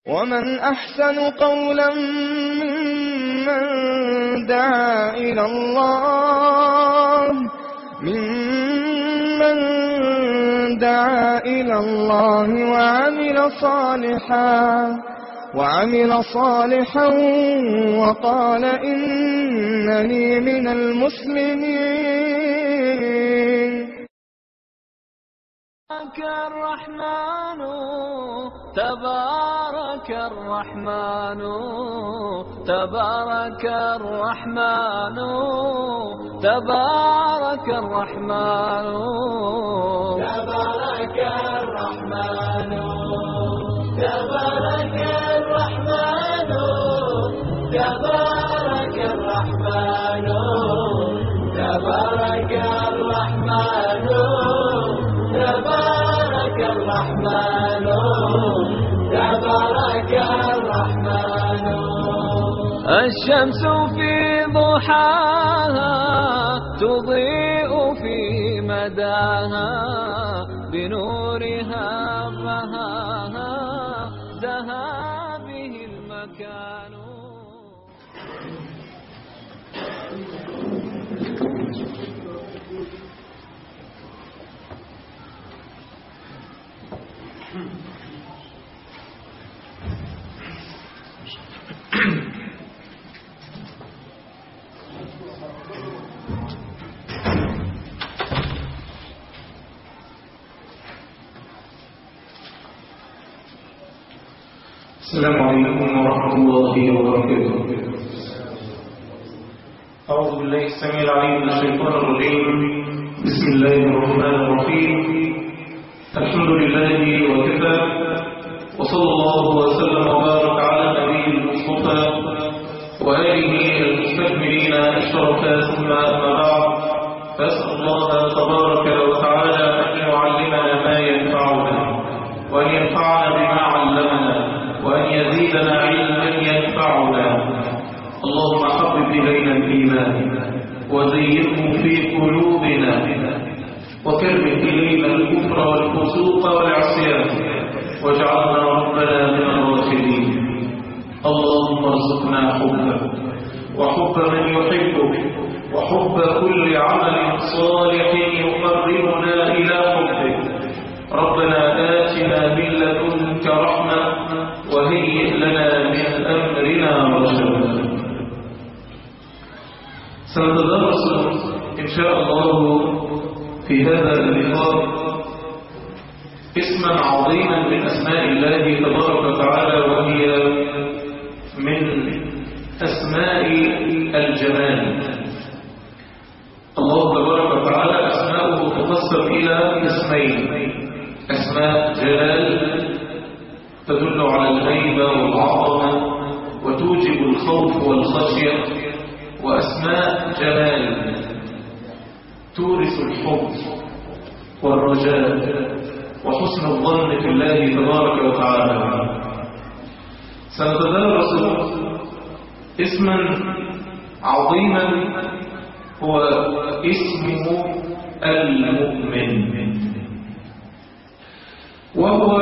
ومن أحسن قولا ممن دعا إلى الله ممن دعا إلى الله وعمل صالحا وعمل صالحا وقال إنني من المسلمين تبارك الرحمن تبارك الرحمن تبارك الرحمن تبارك الرحمن تبارك الرحمن تبارك الرحمن تبارك الرحمن تبارك الرحمن تبارك الرحمن تبارك الرحمن الشمس في ضحاها تضيء في مداها بنورها ضهاها زها به المكان السلام عليكم ورحمة الله وبركاته أعوذ بالله السميع العليم من الشيطان الرجيم بسم الله الرحمن الرحيم الحمد لله وكفى وصلى الله وسلم وبارك على النبي المصطفى وآله المستكملين الشرفا ثم أما بعد فأسأل الله تبارك وتعالى أن يعلمنا ما ينفعنا وأن ينفعنا بما علمنا وأن يزيدنا علما ينفعنا اللهم حبب إلينا الإيمان وزينه في قلوبنا وكره إلينا الكفر والفسوق والعصيان واجعلنا ربنا من الراشدين اللهم ارزقنا حبك وحب من يحبك وحب كل عمل صالح يقربنا إلى حبك ربنا آتنا من لدنك رحمة وهيئ لنا من أمرنا رشدا سنتدرس إن شاء الله في هذا اللقاء اسما عظيما من أسماء الله تبارك وتعالى وهي من أسماء الجمال الله تبارك وتعالى أسماؤه تقسم إلى اسمين أسماء جلال تدل على الهيبة والعظمة وتوجب الخوف والخشية وأسماء جلال تورث الحب والرجاء وحسن الظن في الله تبارك وتعالى سنتدرس اسما عظيما هو اسمه المؤمن وهو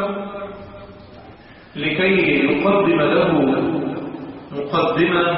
لكي يقدم له مقدمة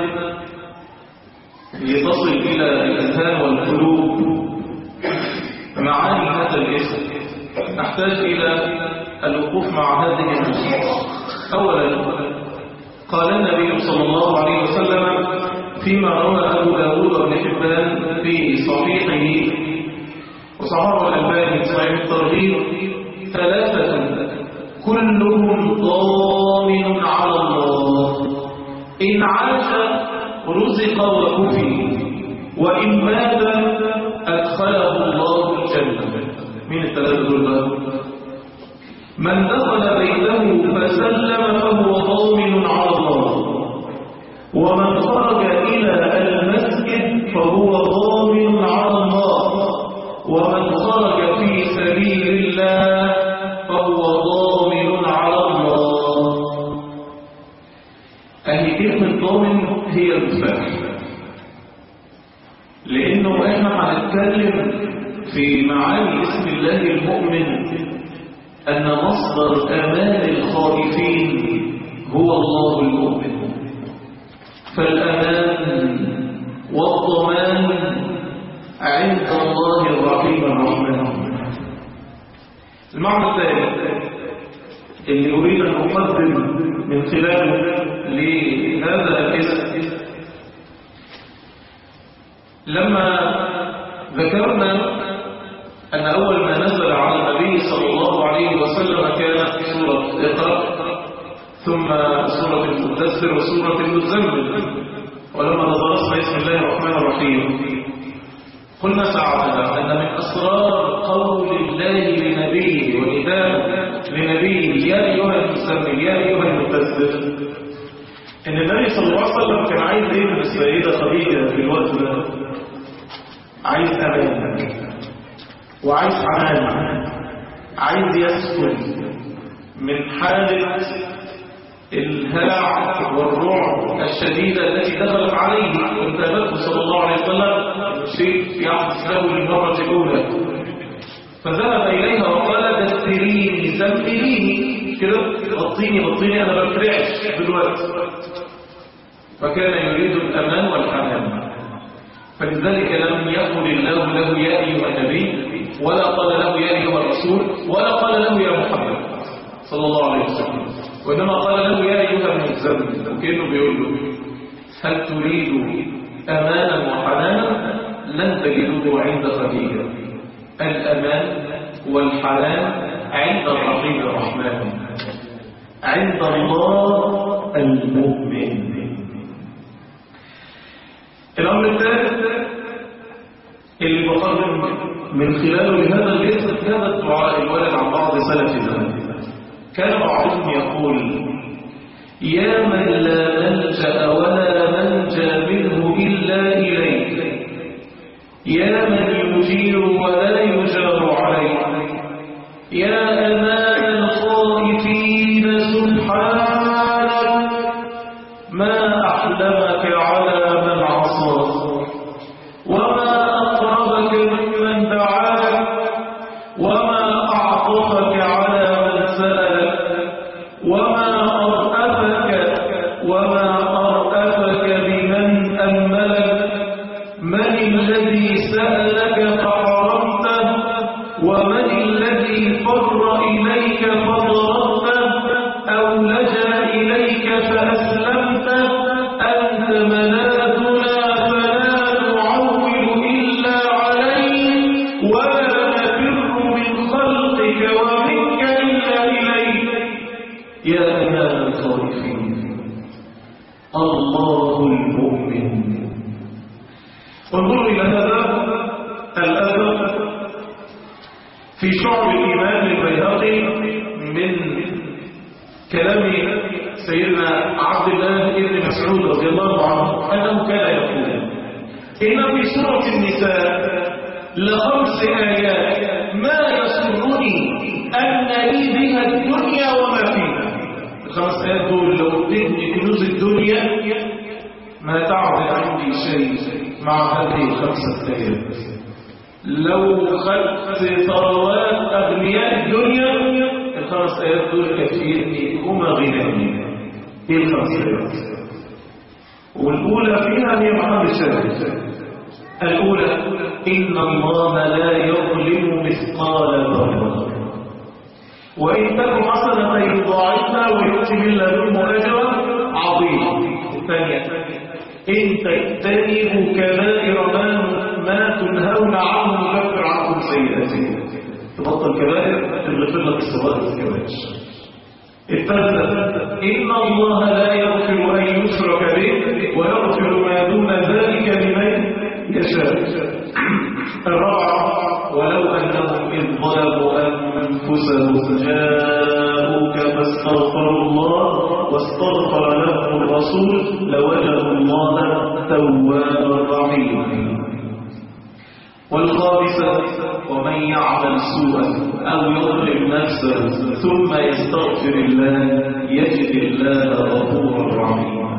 لتصل إلى الأذهان والقلوب معاني هذا الاسم نحتاج إلى الوقوف مع هذه النصوص أولا قال النبي صلى الله عليه وسلم فيما روى أبو داود بن حبان في صحيحه وصححه الألباني في صحيح الترغيب ثلاثة كلهم ضامن على الله إن عاش رزق وكفي وإن مات أدخله الله الجنة من الثلاثة دول بقى من دخل بيته فسلم فهو ضامن على الله ومن خرج إلى المسجد فهو ضامن على الله ومن خرج في سبيل الله فهو ضامن على الله أهي كلمة ضامن هي المفتاح لأنه إحنا هنتكلم في معاني اسم الله المؤمن أن مصدر أمان الخائفين هو الله المؤمن فالأمان والضمان عند الله الرحيم الرحمن المعنى الثالث اللي أريد أن أقدم من خلاله لهذا الاسم لما ذكرنا أن أول ما نزل على النبي صلى الله عليه وسلم كانت سورة اقرأ ثم سورة المدثر وسورة المزمل ولما نظرنا اسم الله الرحمن الرحيم قلنا ساعتها أن من أسرار قول الله لنبيه ونداء لنبيه يا أيها المسلم يا أيها المدثر إن النبي صلى الله عليه وسلم كان عايز إيه من السيدة خديجة في الوقت ده عايز أمان وعايز حنان عايز يسكن من حالة الهلع والرعب الشديدة التي دخلت عليه وانتابته صلى الله عليه وسلم شيء يحدث له للمرة الأولى فذهب إليها وقال دثريني زمليني كده غطيني غطيني أنا بفرعش دلوقتي فكان يريد الأمان والحنان فلذلك لم يقل الله له يا أيها النبي ولا قال له يا أيها الرسول ولا قال له يا محمد صلى الله عليه وسلم وإنما قال له يا أيها المزمل وكأنه بيقول له هل تريد أمانا وحنانا لن تجدوه عند خديجة الأمان والحنان عند الرحيم الرحمن عند الله المؤمن الأمر الثالث اللي بقدم من خلاله لهذا الاسم هذا الدعاء الولد عن بعض سلف زمان كان بعضهم يقول يا من لا ملجأ ولا منجى منه إلا إليك يا من يجير ولا يجار عليك يا أمان الخائفين سبحانك ما أحلمك على من عصاك وما أقربك ممن دعاك وما أعطفك على من سألك وما أرأفك وما أرأفك بمن أملك من الذي سألك فحرمته ومن الذي فر إليك فضربته أو لجأ إليك فأسلمته أنت منادنا فلا نعول إلا عليك ولا نفر من خلقك ومنك إلا إليك يا أمان الخائفين الله المؤمن انظروا إلى هذا الأثر في شعب الإيمان للبيهقي من كلام سيدنا عبد الله بن مسعود رضي الله عنه أنه كان يقول إن في سورة النساء لخمس آيات ما يسرني أن لي بها الدنيا وما فيها الخمس آيات دول لو ادتني كنوز الدنيا ما تعرض عندي شيء مع هذه الخمسة آيات لو خدت ثروات أغنياء الدنيا الخمس آيات دول كثيرني هما غنائي ايه الخمس آيات والأولى فيها هي محمد الشاهد الأولى إن الله لا يظلم مثقال ذرة وإن تكن حسنة يضاعفها ويؤتي من لدنه أجرا عظيما الثانية إن تجتنبوا كبائر ما ما تنهون عنه نكفر عنكم سيئاتكم تبطل كبائر تغفر لك الصغائر الكبائر الثالثة إن الله لا يغفر أن يشرك به ويغفر ما دون ذلك لمن يشاء الرابعة ولو أنهم إذ ظلموا أنفسهم جاءوك فاستغفروا الله واستغفر لهم الرسول لوجدوا الله توابا رحيما والخامسة ومن يعمل سوءا أو يظلم نفسه ثم يستغفر الله يجد الله غفورا رحيما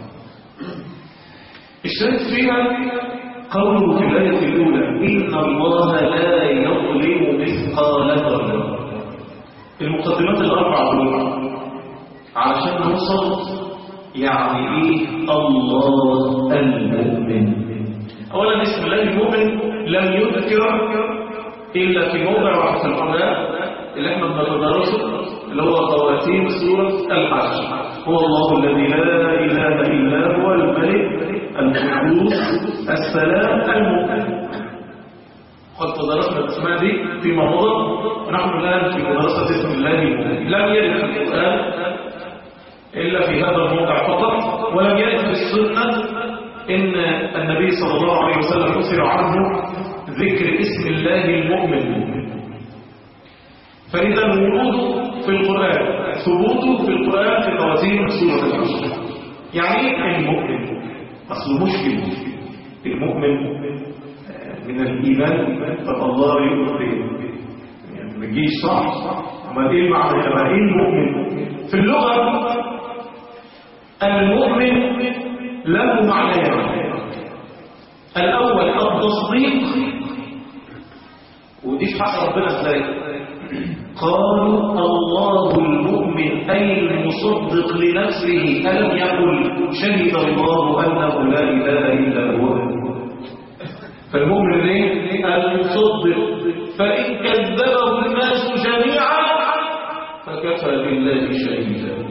الشاهد فيها قوله في الآية الأولى إن الله لا يظلم مثقال ذرة المقدمات الأربع دول علشان نوصل يعني ايه الله المؤمن اولا اسم الله المؤمن لم يذكر الا في موضع واحد في القران اللي احنا بنتدرسه اللي هو خواتيم سوره الحج هو الله الذي لا اله الا هو الملك القدوس السلام المؤمن قد تدرسنا الاسماء دي فيما مضى ونحن الان في دراسه اسم الله المؤمن لم يرد في القران إلا في هذا الموضع فقط ولم يرد في السنة إن النبي صلى الله عليه وسلم أسر عنه ذكر اسم الله المؤمن فإذا وجوده في القرآن ثبوته في القرآن في خواتيم سورة الحشر يعني إيه المؤمن أصله مشكل المؤمن من الإيمان فالله يؤمن يعني ما تجيش صح أما إيه المعنى أما إيه المؤمن في اللغة المؤمن له معنيان الأول التصديق ودي في حق ربنا ازاي قالوا الله المؤمن أي المصدق لنفسه ألم يقل شهد الله أنه لا إله إلا هو فالمؤمن ليه المصدق فإن كذبه الناس جميعا فكفى بالله شهيدا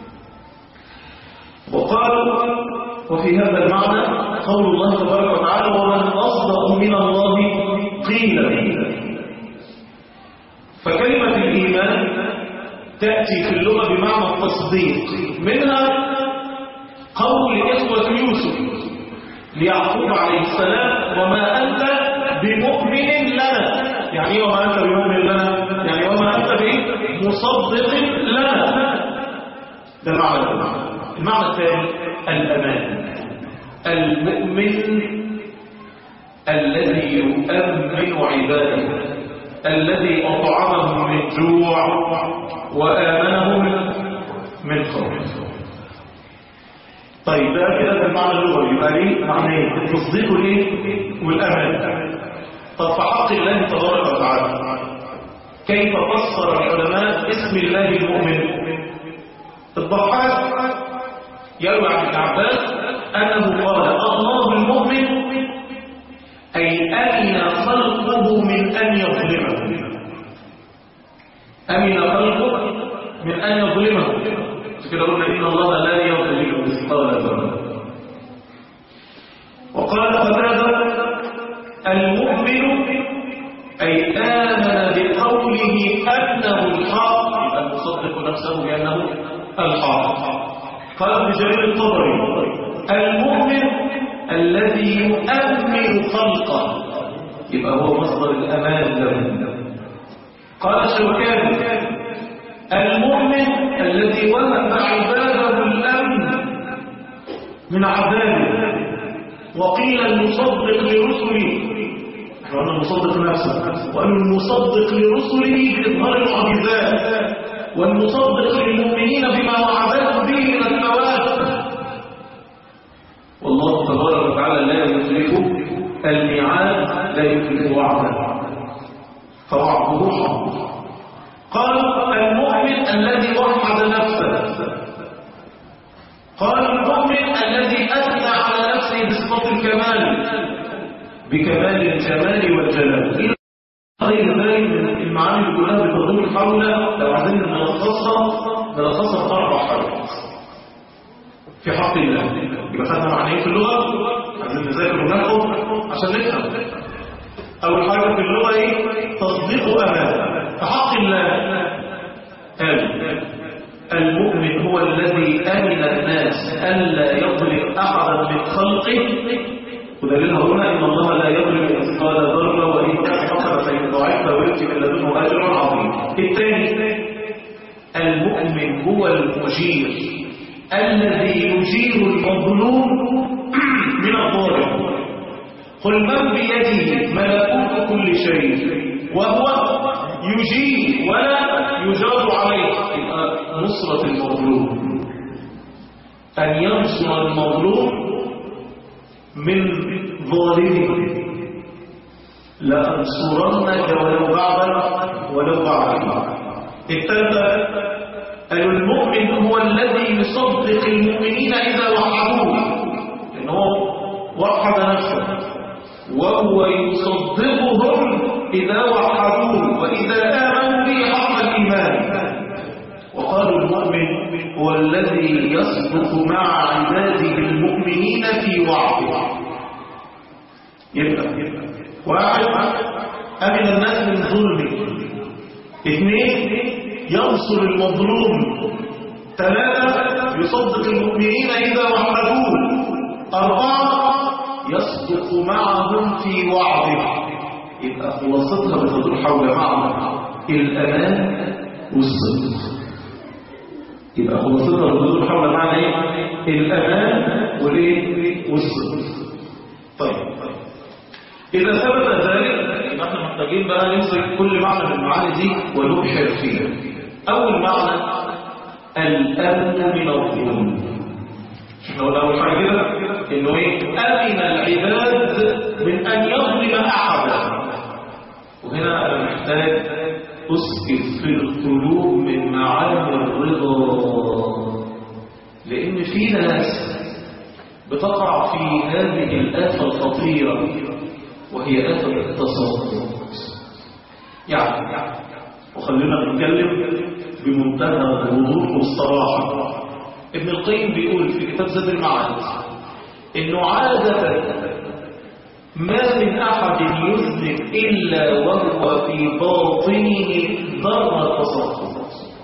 وقالوا وفي هذا المعنى قول الله تبارك وتعالى ومن أصدق من الله قيلا فكلمة الإيمان تأتي في اللغة بمعنى التصديق منها قول إخوة يوسف ليعقوب عليه السلام وما أنت بمؤمن لنا يعني وما أنت بمؤمن لنا يعني وما أنت بمصدق لنا ده معنى المعنى المعنى الثاني الأمان المؤمن الذي يؤمن عباده الذي أطعمهم من جوع وآمنهم من خوف طيب ده كده في المعنى اللغوي يبقى ليه معنيين التصديق والايه والامان طب في حق الله تبارك وتعالى كيف فسر العلماء اسم الله المؤمن الضحاك يروي عن ابن عباس انه قال الله المؤمن اي امن خلقه من ان يظلمه امن خلقه من ان يظلمه كده قلنا ان الله لا يظلم مثقال ذره وقال قتاده المؤمن اي امن بقوله انه الحق يبقى المصدق نفسه بانه الحق قال ابن جرير الطبري المؤمن الذي يؤمن خلقه يبقى هو مصدر الامان له قال الشوكاني المؤمن الذي وهب عباده الامن من عذابه وقيل المصدق لرسله احنا قلنا المصدق نفسه وقالوا المصدق لرسله باظهار المعجزات والمصدق للمؤمنين بما وعدته به من الثواب والله تبارك وتعالى لا يخلف الميعاد لا يخلف وعده فوعده حق قال المؤمن الذي وحد نفسه قال المؤمن الذي أثنى على نفسه بصفة الكمال بكمال الجمال والجلال غير ذلك من المعاني اللي كلها بتدور حول لو عايزين نلخصها نلخصها في اربع حاجات في حق الله يبقى خدنا معنيين في اللغه عايزين نذاكر وناخد عشان نفهم اول حاجه في اللغه ايه تصديق امان في حق الله قال المؤمن هو الذي امن الناس الا يظلم احدا من خلقه ودليلها هنا ان الله لا يظلم مثقال ذره وان كان حسنه فيضاعفها ويؤتي من لدنه اجر عظيم الثاني المؤمن هو المجير الذي يجير المظلوم من الظالم قل من بيده ملكوت كل شيء وهو يجير ولا يجار عليه يبقى نصرة المظلوم أن ينصر المظلوم من ظالمه لأنصرنك ولو بعد ولو بعد الثالثة قالوا المؤمن هو الذي يصدق المؤمنين إذا وحدوه إن هو وحد نفسه وهو يصدقهم إذا وحدوه وإذا آمنوا به حق الإيمان وقالوا المؤمن هو الذي يصدق مع عباده المؤمنين في وعده يبقى واحد أمن الناس من ظلمه اثنين ينصر المظلوم ثلاثة يصدق المؤمنين إذا وحدوه أربعة يصدق معهم في وعده يبقى خلاصتها بتدور حول معنى الأمان والصدق يبقى خلاصتها بتدور حول معنى ايه؟ الأمان والايه؟ والصدق طيب إذا ثبت ذلك يبقى احنا محتاجين بقى نمسك كل معنى من المعاني دي ونبحر فيها أول معنى الأمن من الظلم احنا قلنا أول حاجة كده إنه إيه أمن العباد من أن يظلم أحدا وهنا أنا محتاج أسكت في القلوب من معاني الرضا لأن في ناس بتقع في هذه الآفة الخطيرة وهي آفة التصدق يعني وخلينا نتكلم بمنتهى الوضوح والصراحة ابن القيم بيقول في كتاب زاد المعاد انه عادة ما من احد يذنب الا وهو في باطنه ذرة تصدق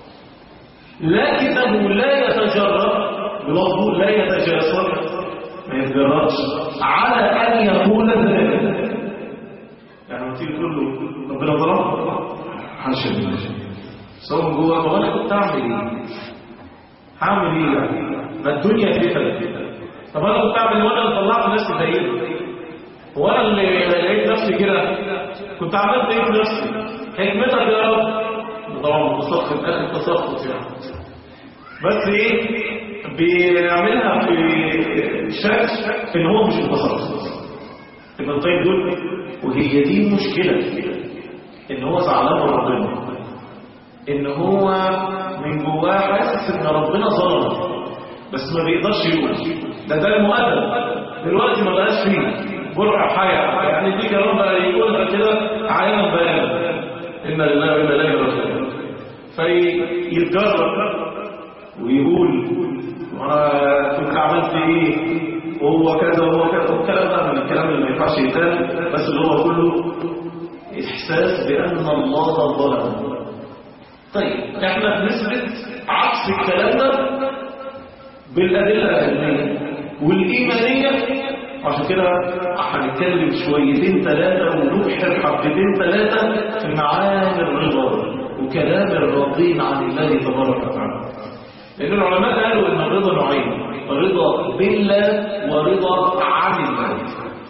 لكنه لا يتجرأ بلفظه لا يتجاسر ما يتجرأش على ان يقول ذلك يعني تيجي تقول له ربنا ظلم حاشا لله سواء جوه طب انا كنت اعمل ايه هعمل ايه يعني ما الدنيا كده طب انا كنت اعمل ايه وانا اللي طلعت نفسي زيهم هو انا اللي لقيت نفسي كده كنت عملت ايه في نفسي حكمتك يا رب طبعا متسخط اخر تسخط يعني بس ايه بيعملها في شك ان هو مش متسخط ابن القيم دول وهي دي المشكله ان هو زعلان من ربنا ان هو من جواه حاسس ان ربنا ظلم بس ما بيقدرش يقول ده ده المؤدب دلوقتي ما بقاش فيه برع حياة يعني دي كلام بقى يقولها كده عيانا بيانا إن لله وإنا إليه راجعون فيتجرب ويقول وانا كنت عملت ايه وهو كذا وهو كذا والكلام ده من الكلام اللي ما ينفعش يتقال بس اللي هو كله احساس بان الله ظلم طيب احنا بنثبت عكس الكلام ده بالادله العلميه والايمانيه عشان كده هنتكلم شويتين ثلاثه ونبحر حبتين ثلاثه في معاني الرضا وكلام الراضين عن الله تبارك وتعالى لان العلماء قالوا ان الرضا نوعين رضا بالله ورضا عن الله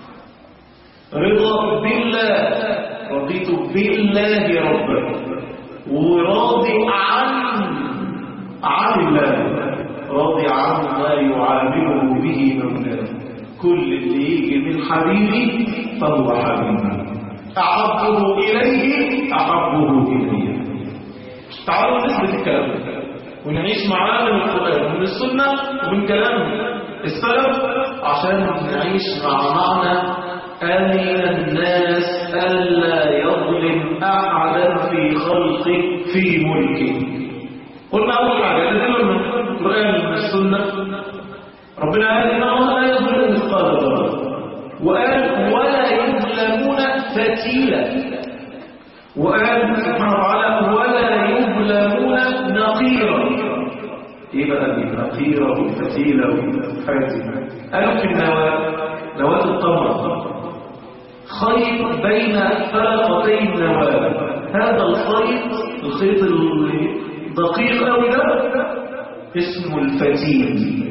رضا بالله رضيت بالله ربا وراضي عن عن الله راضي عن ما يعامله به مولاه كل اللي يجي من حبيبي فهو حبيبي أحبه إليه أحبه إليه تعالوا نثبت الكلام ده ونعيش معاه من القرآن ومن السنة ومن كلام السلف عشان نعيش مع معنى أمن الناس ألا يظلم أحدا في خلقه في ملكه قلنا أول حاجة نزل من القرآن ومن السنة ربنا قال إن الله لا يظلم مثقال ذرة وقال ولا يظلمون فتيلا وقال سبحانه وتعالى ولا يظلمون نقيرا ايه بقى دي نقيرا والفتيلة والحاجة قالوا في النواة نواة التمر خيط بين فرقتي النواة هذا الخيط الخيط الدقيق قوي ده اسمه الفتيل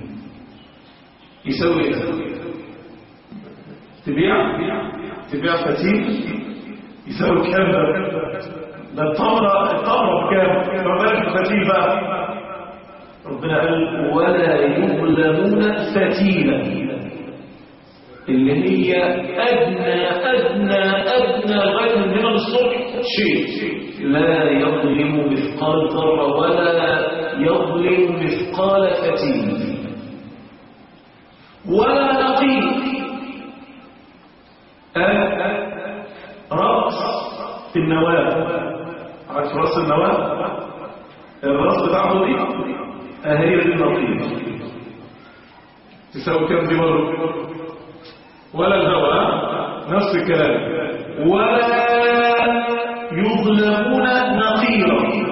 يسوي ايه تبيع تبيع فتيل يساوي كام ده ده التمرة التمرة بكام ما بالك الفتيل بقى ربنا قال ولا يظلمون فتيلا اللي هي أدنى أدنى أدنى غير من الصبح شيء لا يظلم مثقال ذرة ولا يظلم مثقال فتيل ولا نقيب آه رأس النواة عارف رأس النواة الرأس بتاعته دي أهي دي النقيب تساوي كم دي مرة ولا الهوى نفس الكلام ولا يظلمون نقيرا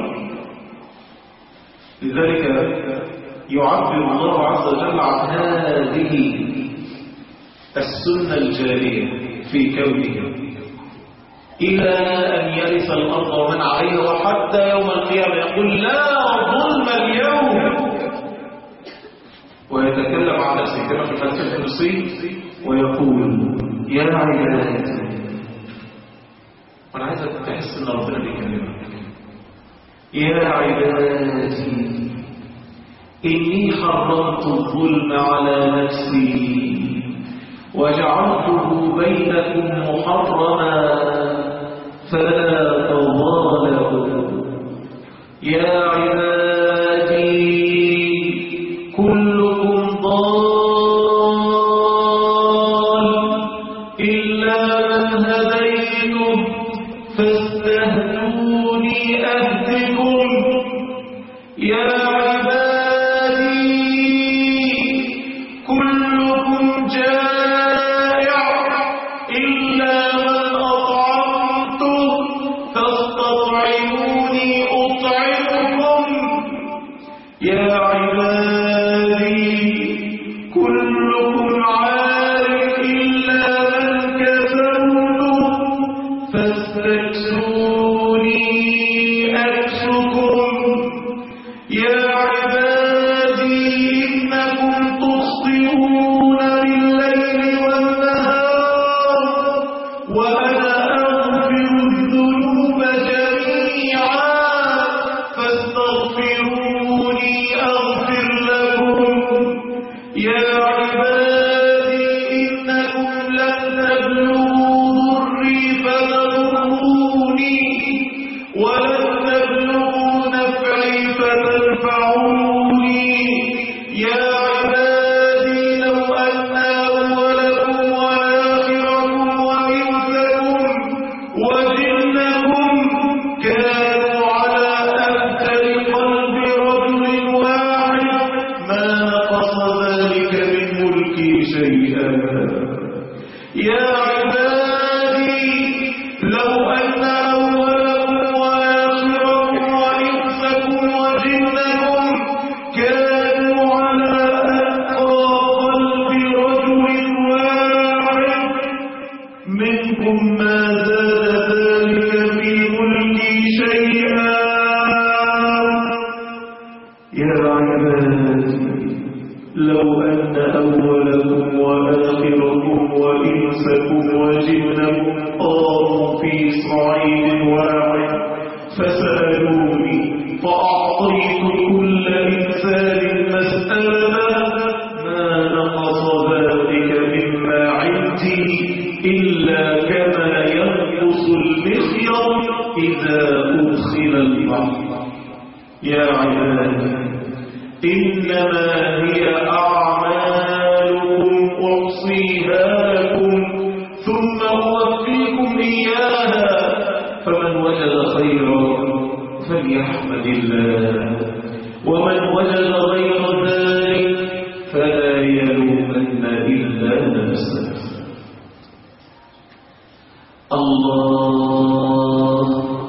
لذلك يعبر الله عز وجل عن هذه السنة الجارية في كونه إلى أن يرث الأرض ومن عليها وحتى يوم القيامة يقول لا ظلم اليوم ويتكلم عن نفسه كما في الحديث القدسي ويقول يا عبادي وانا عايزك تحس ان ربنا بيكلمك يا عبادي اني حرمت الظلم على نفسي وجعلته بينكم محرما فلا تظالموا يا عبادي كلكم ضال إلا من هديته فاستهدوني أهدكم يا عبادي كلكم جائع إلا من أطعمته فاستطعموني أطعمكم يا عبادي كلكم عارف إلا من كفرته فاستكسوني أكسكم يا عبادي إنكم تخطئون بالليل والنهار وأنا أغفر الذنوب جميعا فاستغفروني أغفر لكم يا عبادي إنكم لن تبلغوا ضري فتضروني ولن تبلغوا نفعي فتنفعوني يا عبادي لو أن أولكم وآخركم وإنسكم وجنكم كانوا على أبتل قلب رجل واحد ما نقص ذلك من ملكي شيئا يا عبادي لو أن أولكم وآخركم وإنسكم وجنكم كانوا على أتقى قلب رجل واحد منكم ما زاد ذلك في ملكي شيئا يا عبادي لو أن أولكم وآخركم وإنسكم وجنكم قاموا في صعيد واحد فسألوني فأعطيت كل إنسان مسألة ما نقص ذلك مما عندي إلا كما ينقص المخيط إذا أدخل البحر يا عبادي إنما هي أعمالكم أحصيها لكم ثم أوفيكم إياها فمن وجد خيرا فليحمد الله ومن وجد غير ذلك فلا يلومن إلا نفسه الله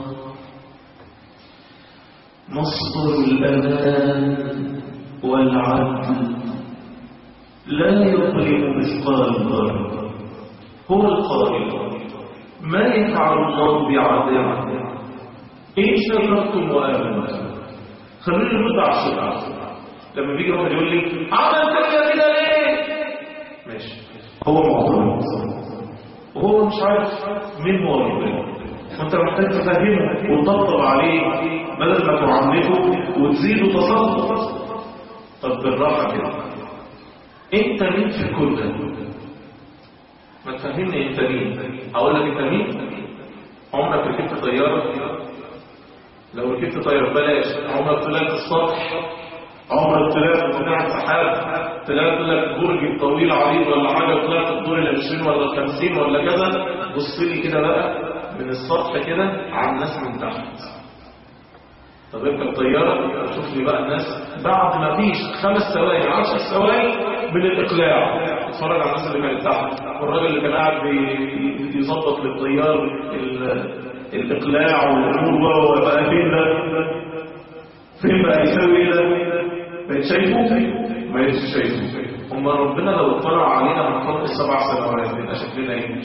مصدر الأمان والعدل لا يظلم مثقال ذرة هو القائل ما يفعل الله بعذابكم إن شكرتم وآمنتم خلينا نرد على الشكر لما بيجي واحد يقول لي عمل كذا كده ليه ماشي هو معترض وهو مش عارف مين هو ربنا فانت محتاج تفهمه وتطبطب عليه بدل ما تعمله وتزيده تصرف طب بالراحه كده انت مين في الكون ده ما تفهمني انت مين اقول لك انت مين عمرك ركبت طياره لو ركبت طيارة بلاش عمرك طلعت السطح عمرك طلعت بتاع سحاب طلعت لك برج طويل عريض ولا حاجة وطلعت الدور ال 20 ولا ال 50 ولا كذا بص لي كده بقى من السطح كده على الناس من تحت طب اركب طيارة وشوف لي بقى الناس بعد ما فيش خمس ثواني 10 ثواني من الإقلاع اتفرج على الناس اللي كانت تحت والراجل اللي كان قاعد بي- يظبط للطيار ال- الإقلاع والأمور وبقى فين ده فين بقى يسوي ايه ده بقيت شايفه ما بقيتش شايفه أما ربنا لو اطلع علينا من فوق السبع سنوات يبقى شكلنا ايه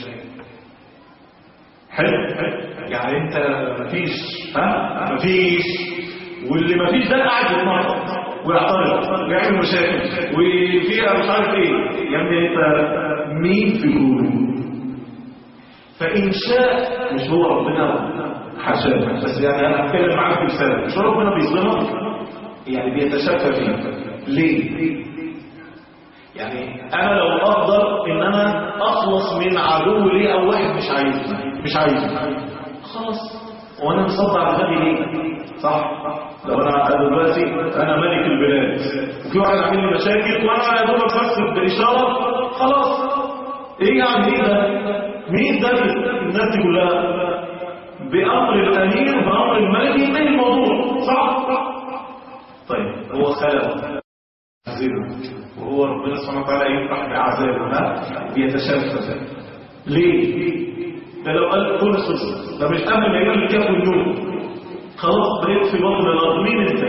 حلو يعني انت مفيش ها مفيش واللي مفيش ده قاعد يتنطط ويعترض ويعمل مشاكل وفيها مش عارف ايه يا ابني انت مين في كونه فان شاء مش هو ربنا حاشاه بس يعني انا هتكلم معاك بلسان مش هو ربنا بيظلمك يعني بيتشفى فيك ليه يعني انا لو اقدر ان انا اخلص من عدو ليه او واحد مش عايزني مش عايزني خلاص وانا مصدع الغني ليه صح لو انا دلوقتي انا ملك البلاد وفي واحد عامل لي مشاكل وانا يا دوبك بس باشاره خلاص ايه يعني ايه ده مين ده الناس دي كلها بامر الامير بامر الملك ينتهي الموضوع صح طيب هو خلق يعذبه وهو ربنا سبحانه وتعالى يفرح بعذابه ها بيتشفى ليه؟ ده لو قال كل سلسل ده مش قبل ما يقول الكاف والنون خلاص بقيت في بطن الارض مين انت؟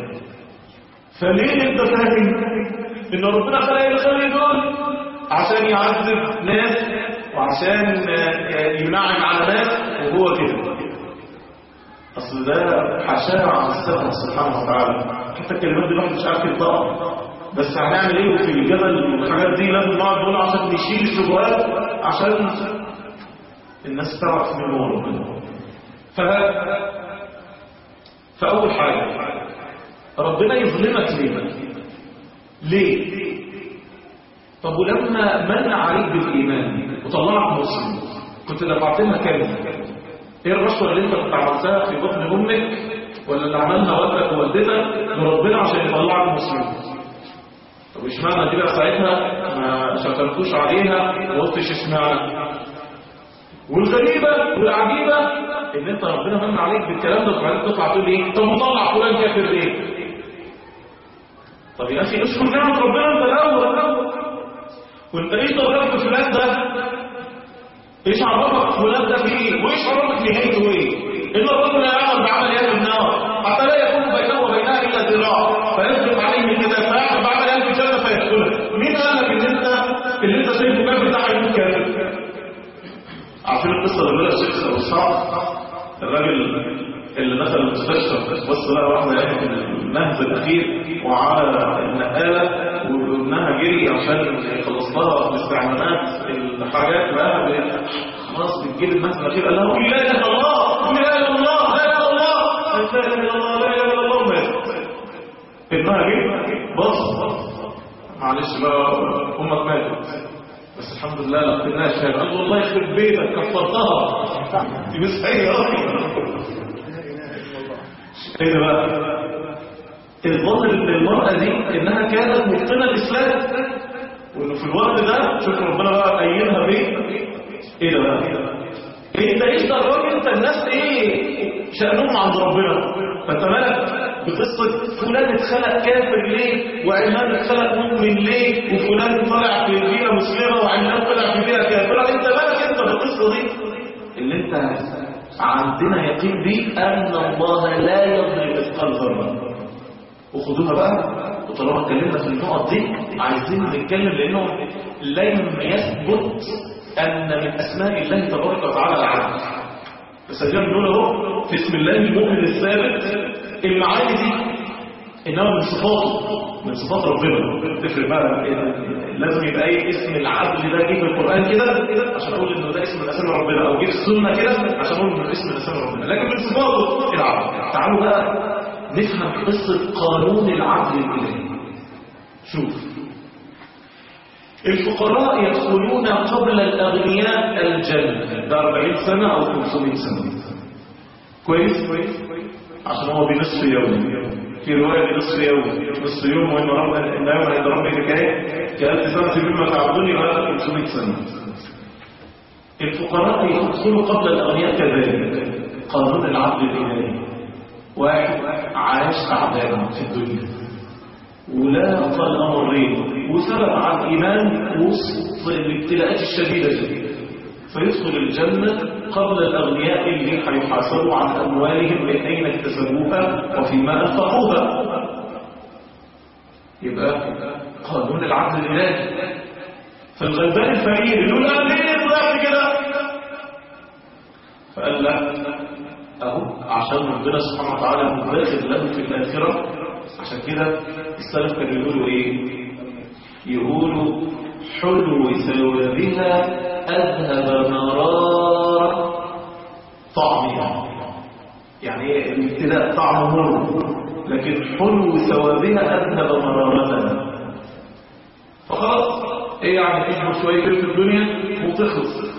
فليه انت فاهم ان ربنا خلق الخلق دول عشان يعذب ناس وعشان آه، ينعم على ناس وهو كده اصل ده حشاه عن السبب سبحانه وتعالى حتى الكلمات دي الواحد مش عارف ينطقها بس هنعمل ايه في الجبل والحاجات دي لازم نقعد نقول عشان نشيل الشبهات عشان الناس تعرف مين هو ربنا ف فاول حاجه ربنا يظلمك ليه ليه طب ولما من عليك بالايمان وطلعك مسلم كنت دفعت لها كام ايه الرشوه اللي انت كنت عملتها في بطن امك ولا اللي عملها والدك ووالدتك لربنا عشان يطلعك مسلم طب اشمعنى كده ساعتها ما شكرتوش عليها وما قلتش اشمعنى والغريبه والعجيبه ان انت ربنا من عليك بالكلام ده وبعدين تطلع تقول ايه طب مطلع فلان كافر ليه طب يا اخي اشكر نعمه ربنا انت الاول وانت ايه ضربت فلان ده ايش عرفك فلان ده في ايه وايش عرفك نهايته ايه ان الرجل لا يعمل بعمل اهل النار حتى لا يكون بينه وبينها الا ذراع فيسبق عليه من كده فيعمل بعمل اهل الجنه فيدخلها مين قال لك ان انت اللي انت شايفه كافر ده هيكون كافر عارفين القصه اللي بيقولها الشيخ ابو اسحاق الراجل اللي دخل المستشفى بص لقى واحده يعني في المهد الاخير وعلى النقاله وابنها جري عشان يخلص لها الاستعمالات الحاجات بقى خلاص بتجيب المهد الاخير قال لها قولي لا اله الا الله قولي لا اله الا الله لا اله الا الله لا اله الا الله لا اله الا الله ومات ابنها جه بص معلش بقى امك ماتت بس الحمد لله لا قلناش قال والله يخرب بيتك كفرتها دي مش هي ايه ده بقى الظاهر ان المرأة دي انها كانت مبطنة الاسلام وانه في الوقت ده شوف ربنا بقى قيمها بايه ايه ده بقى انت ايش ده الراجل انت الناس ايه شأنهم عند ربنا فانت مالك بقصة فلان اتخلق كافر ليه وعلان اتخلق مؤمن ليه وفلان طلع في بيئة مسلمة وعلان طلع في بيئة كافرة انت مالك انت بالقصة دي اللي انت عندنا يقين بيه ان الله لا يظلم مثقال ذرة وخدوها بقى وطالما اتكلمنا في النقط دي عايزين نتكلم لانه لم يثبت ان من اسماء الله تبارك وتعالى العدل بس اجيب نقول اهو في اسم الله المؤمن الثابت المعاني دي انما من صفاته من صفات ربنا تفرق بقى لازم يبقى ايه اسم العدل ده جه في القران كده عشان اقول انه ده اسم من اسامي ربنا او جه في السنه كده عشان اقول انه اسم من اسامي ربنا لكن من صفاته العدل تعالوا بقى نفهم قصه قانون العدل الالهي شوف الفقراء يدخلون قبل الأغنياء الجنة ده 40 سنة أو 500 سنة كويس كويس عشان هو بنصف يوم في رواية بنصف يوم نصف يوم وإن رب إن يوم عند ربك كايه كألف سنة مما تعبدون وهذا 500 سنة الفقراء يدخلوا قبل الأغنياء كذلك قانون العدل الإلهي واحد عاش تعبان في الدنيا ولا قال أمرين وثبت عن إيمان وسط الابتلاءات الشديدة دي فيدخل الجنة قبل الأغنياء اللي هيحاسبوا عن أموالهم من أين اكتسبوها وفيما أنفقوها يبقى قانون العدل الإلهي فالغلبان الفقير يقول لا ليه طلعت كده فقال لا أهو عشان ربنا سبحانه وتعالى مدخل له في الآخرة عشان كده السلف كانوا يقولوا إيه يقولوا حلو ثوابها أذهب مرار طعمها يعني ايه الابتلاء طعم مر لكن حلو ثوابها أذهب مرارتها فخلاص ايه يعني تشبه شوية في الدنيا وتخلص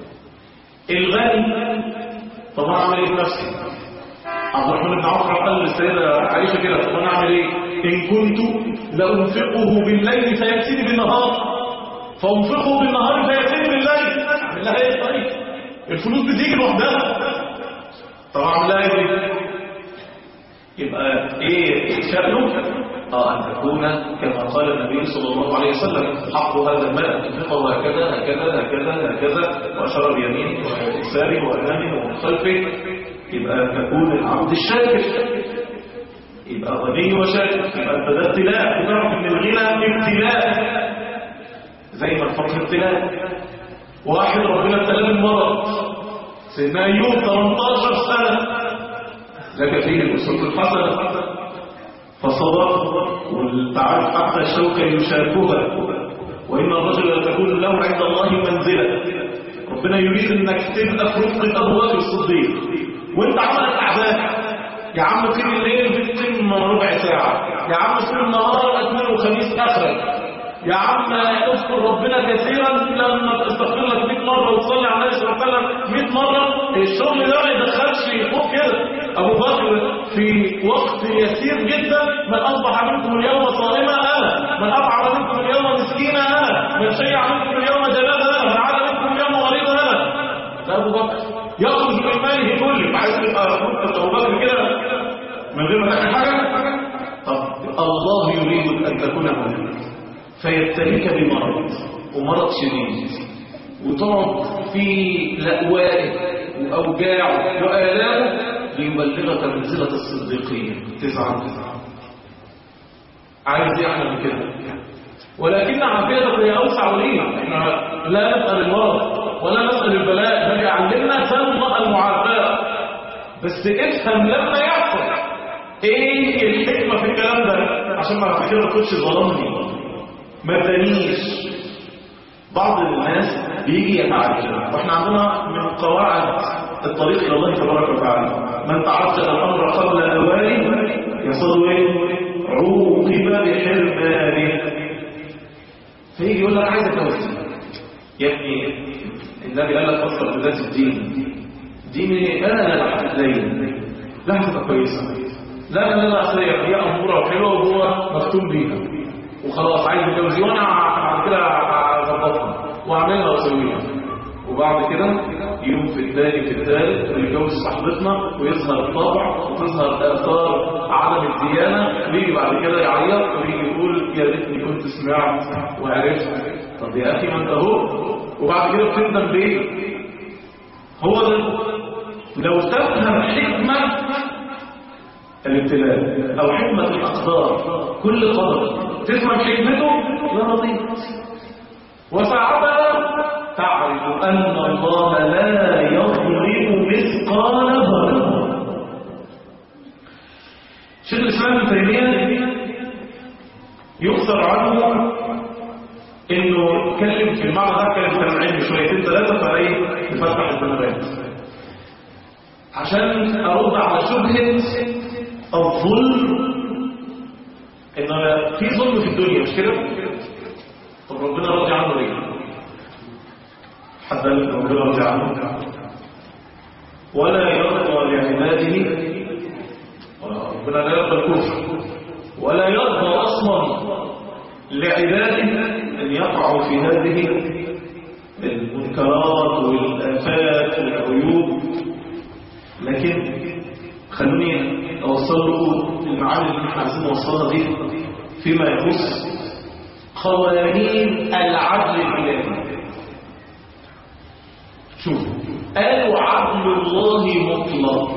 الغني طب انا اعمل ايه في نفسي عبد الرحمن بن عوف قال للسيدة عائشة كده طب انا اعمل ايه ان كنت لانفقه بالليل فيأتيني بالنهار فانفقه بالنهار فيأتيني بالليل اعمل لها ايه طيب الفلوس بتيجي لوحدها طب اعمل لها ايه يبقى ايه شأنه اه ان تكون كما قال النبي صلى الله عليه وسلم حق هذا المال ان تنفقه هكذا هكذا هكذا هكذا واشار بيمينه ويساره وامامه ومن خلفه يبقى تكون العبد الشاكر يبقى غني وشاكر يبقى انت ده ابتلاء تعرف ان الغنى ابتلاء زي ما الفقر ابتلاء واحد ربنا ابتلاه بالمرض سيدنا ايوب 18 سنه لك فيه الاسود الحسنه فصبر والتعرف حتى الشوكة يشاكها وإن الرجل لتكون له عند الله منزلة ربنا يريد انك تبقى في رفق أبو بكر الصديق وانت عملك أعداء يا عم قيم الليل بتتم ربع ساعة يا عم صوم النهار اثنين وخميس آخرك يا عم اذكر ربنا كثيرا لما تستغفر لك 100 مره وتصلي على النبي صلى الله عليه وسلم 100 مره الشغل ده ما يدخلش فوق كده ابو بكر في وقت يسير جدا من اصبح منكم اليوم صائما انا من اطعم منكم اليوم مسكينا انا من شيع منكم اليوم جنابا انا من عاد منكم اليوم مريضا انا ده ابو بكر يخرج من ماله كله عايز تبقى ابو بكر كده من غير ما تعمل حاجه طب الله يريد ان تكون هناك فيبتليك بمرض ومرض شديد وتقعد في لأوائه وأوجاعه وآلامه ليبلغك منزلة الصديقية تسعة تسعة عايز يعمل من كده ولكن عافيتك هي أوسع ولينا احنا لا نسأل المرض ولا نسأل البلاء بل يعلمنا تنظر المعافاة بس افهم لما يحصل ايه الحكمة في الكلام ده عشان ما كده ما تكونش ظلمني ما تنيش بعض الناس بيجي يتعجل واحنا عندنا من قواعد الطريق الى الله تبارك وتعالى من تعجل الامر قبل اوانه يصل ايه عوقب بحرمانه فيجي يقول لك عايز اتوسل يا ابني النبي قال لك فصل بذات الدين دين انا لا هتلاقي لا هتبقى كويسه لا لا لا اصل هي اموره وحلوه وهو مختوم بيها وخلاص عايز يتجوز وانا بعد كده هظبطها واعملها واسويها وبعد كده يوم في الثاني في الثالث ويتجوز صاحبتنا ويظهر الطبع وتظهر اثار عدم الديانه ويجي بعد كده يعيط ويجي يقول يا ريتني كنت سمعت وعرفت طب يا اخي ما انت اهو وبعد كده بتندم ليه؟ هو ده لو تفهم حكمه الابتلاء او حكمه الاقدار كل قدر تفهم حكمته لرضيت وساعتها تعرف أن الله لا يظلم مثقال ذرة شيخ الإسلام ابن تيمية يؤثر عنه انه اتكلم في المعنى ده اتكلم كلام علمي شويتين ثلاثه فايه نفتح الدماغات عشان ارد على شبهه الظلم ان في ظلم في الدنيا مش كده طب ربنا راضي عنه ليه حتى ربنا راضي عنه ولا يرضى لعباده ربنا لا يرضى الكفر ولا يرضى أصلا لعباده أن يقعوا في هذه المنكرات والآفات والعيوب لكن خلوني أوصل لكم المعاني اللي احنا عايزين نوصلها دي فيما يخص قوانين العدل الإلهي شوف قالوا عدل الله مطلق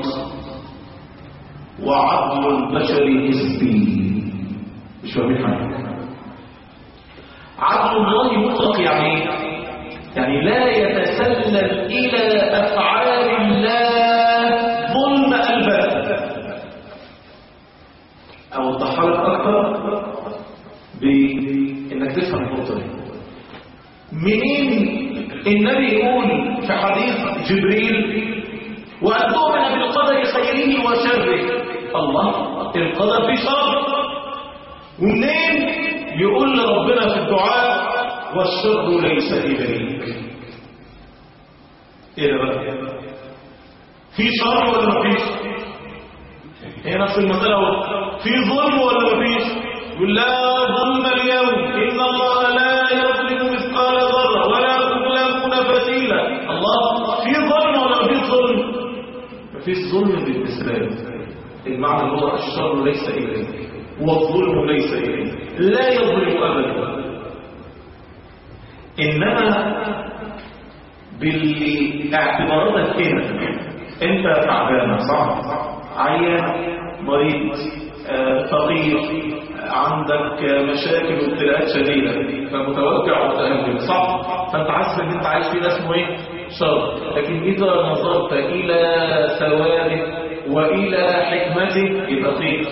وعدل البشر نسبي مش فاهمين حاجه عدل الله مطلق يعني ايه؟ يعني لا يتسلل الى افعال الله ظلم الباب او الضحايا اكثر بانك تفهم النقطه دي منين النبي يقول في حديث جبريل وأن تؤمن بالقدر خيره وشره الله القدر في شر ومنين يقول لربنا في الدعاء والشر ليس إليك ايه ده بقى في شر ولا مفيش هي نفس المسألة في ظلم ولا مفيش يقول لا ظلم اليوم إن الله لا يظلم مثقال ذرة ولا تظلمون فتيلا الله في ظلم ولا مفيش ظلم مفيش ظلم بالإسلام المعنى اللي هو الشر ليس إليك والظلم ليس إليك لا يظلم أبدا إنما بالاعتباراتك هنا انت تعبان صح عيان مريض آه، فقير عندك مشاكل وابتلاءات شديده فمتوجع ومتألم صح فانت حاسس ان انت عايش في ده اسمه ايه شر لكن اذا نظرت الى ثوابه والى حكمته يبقى خير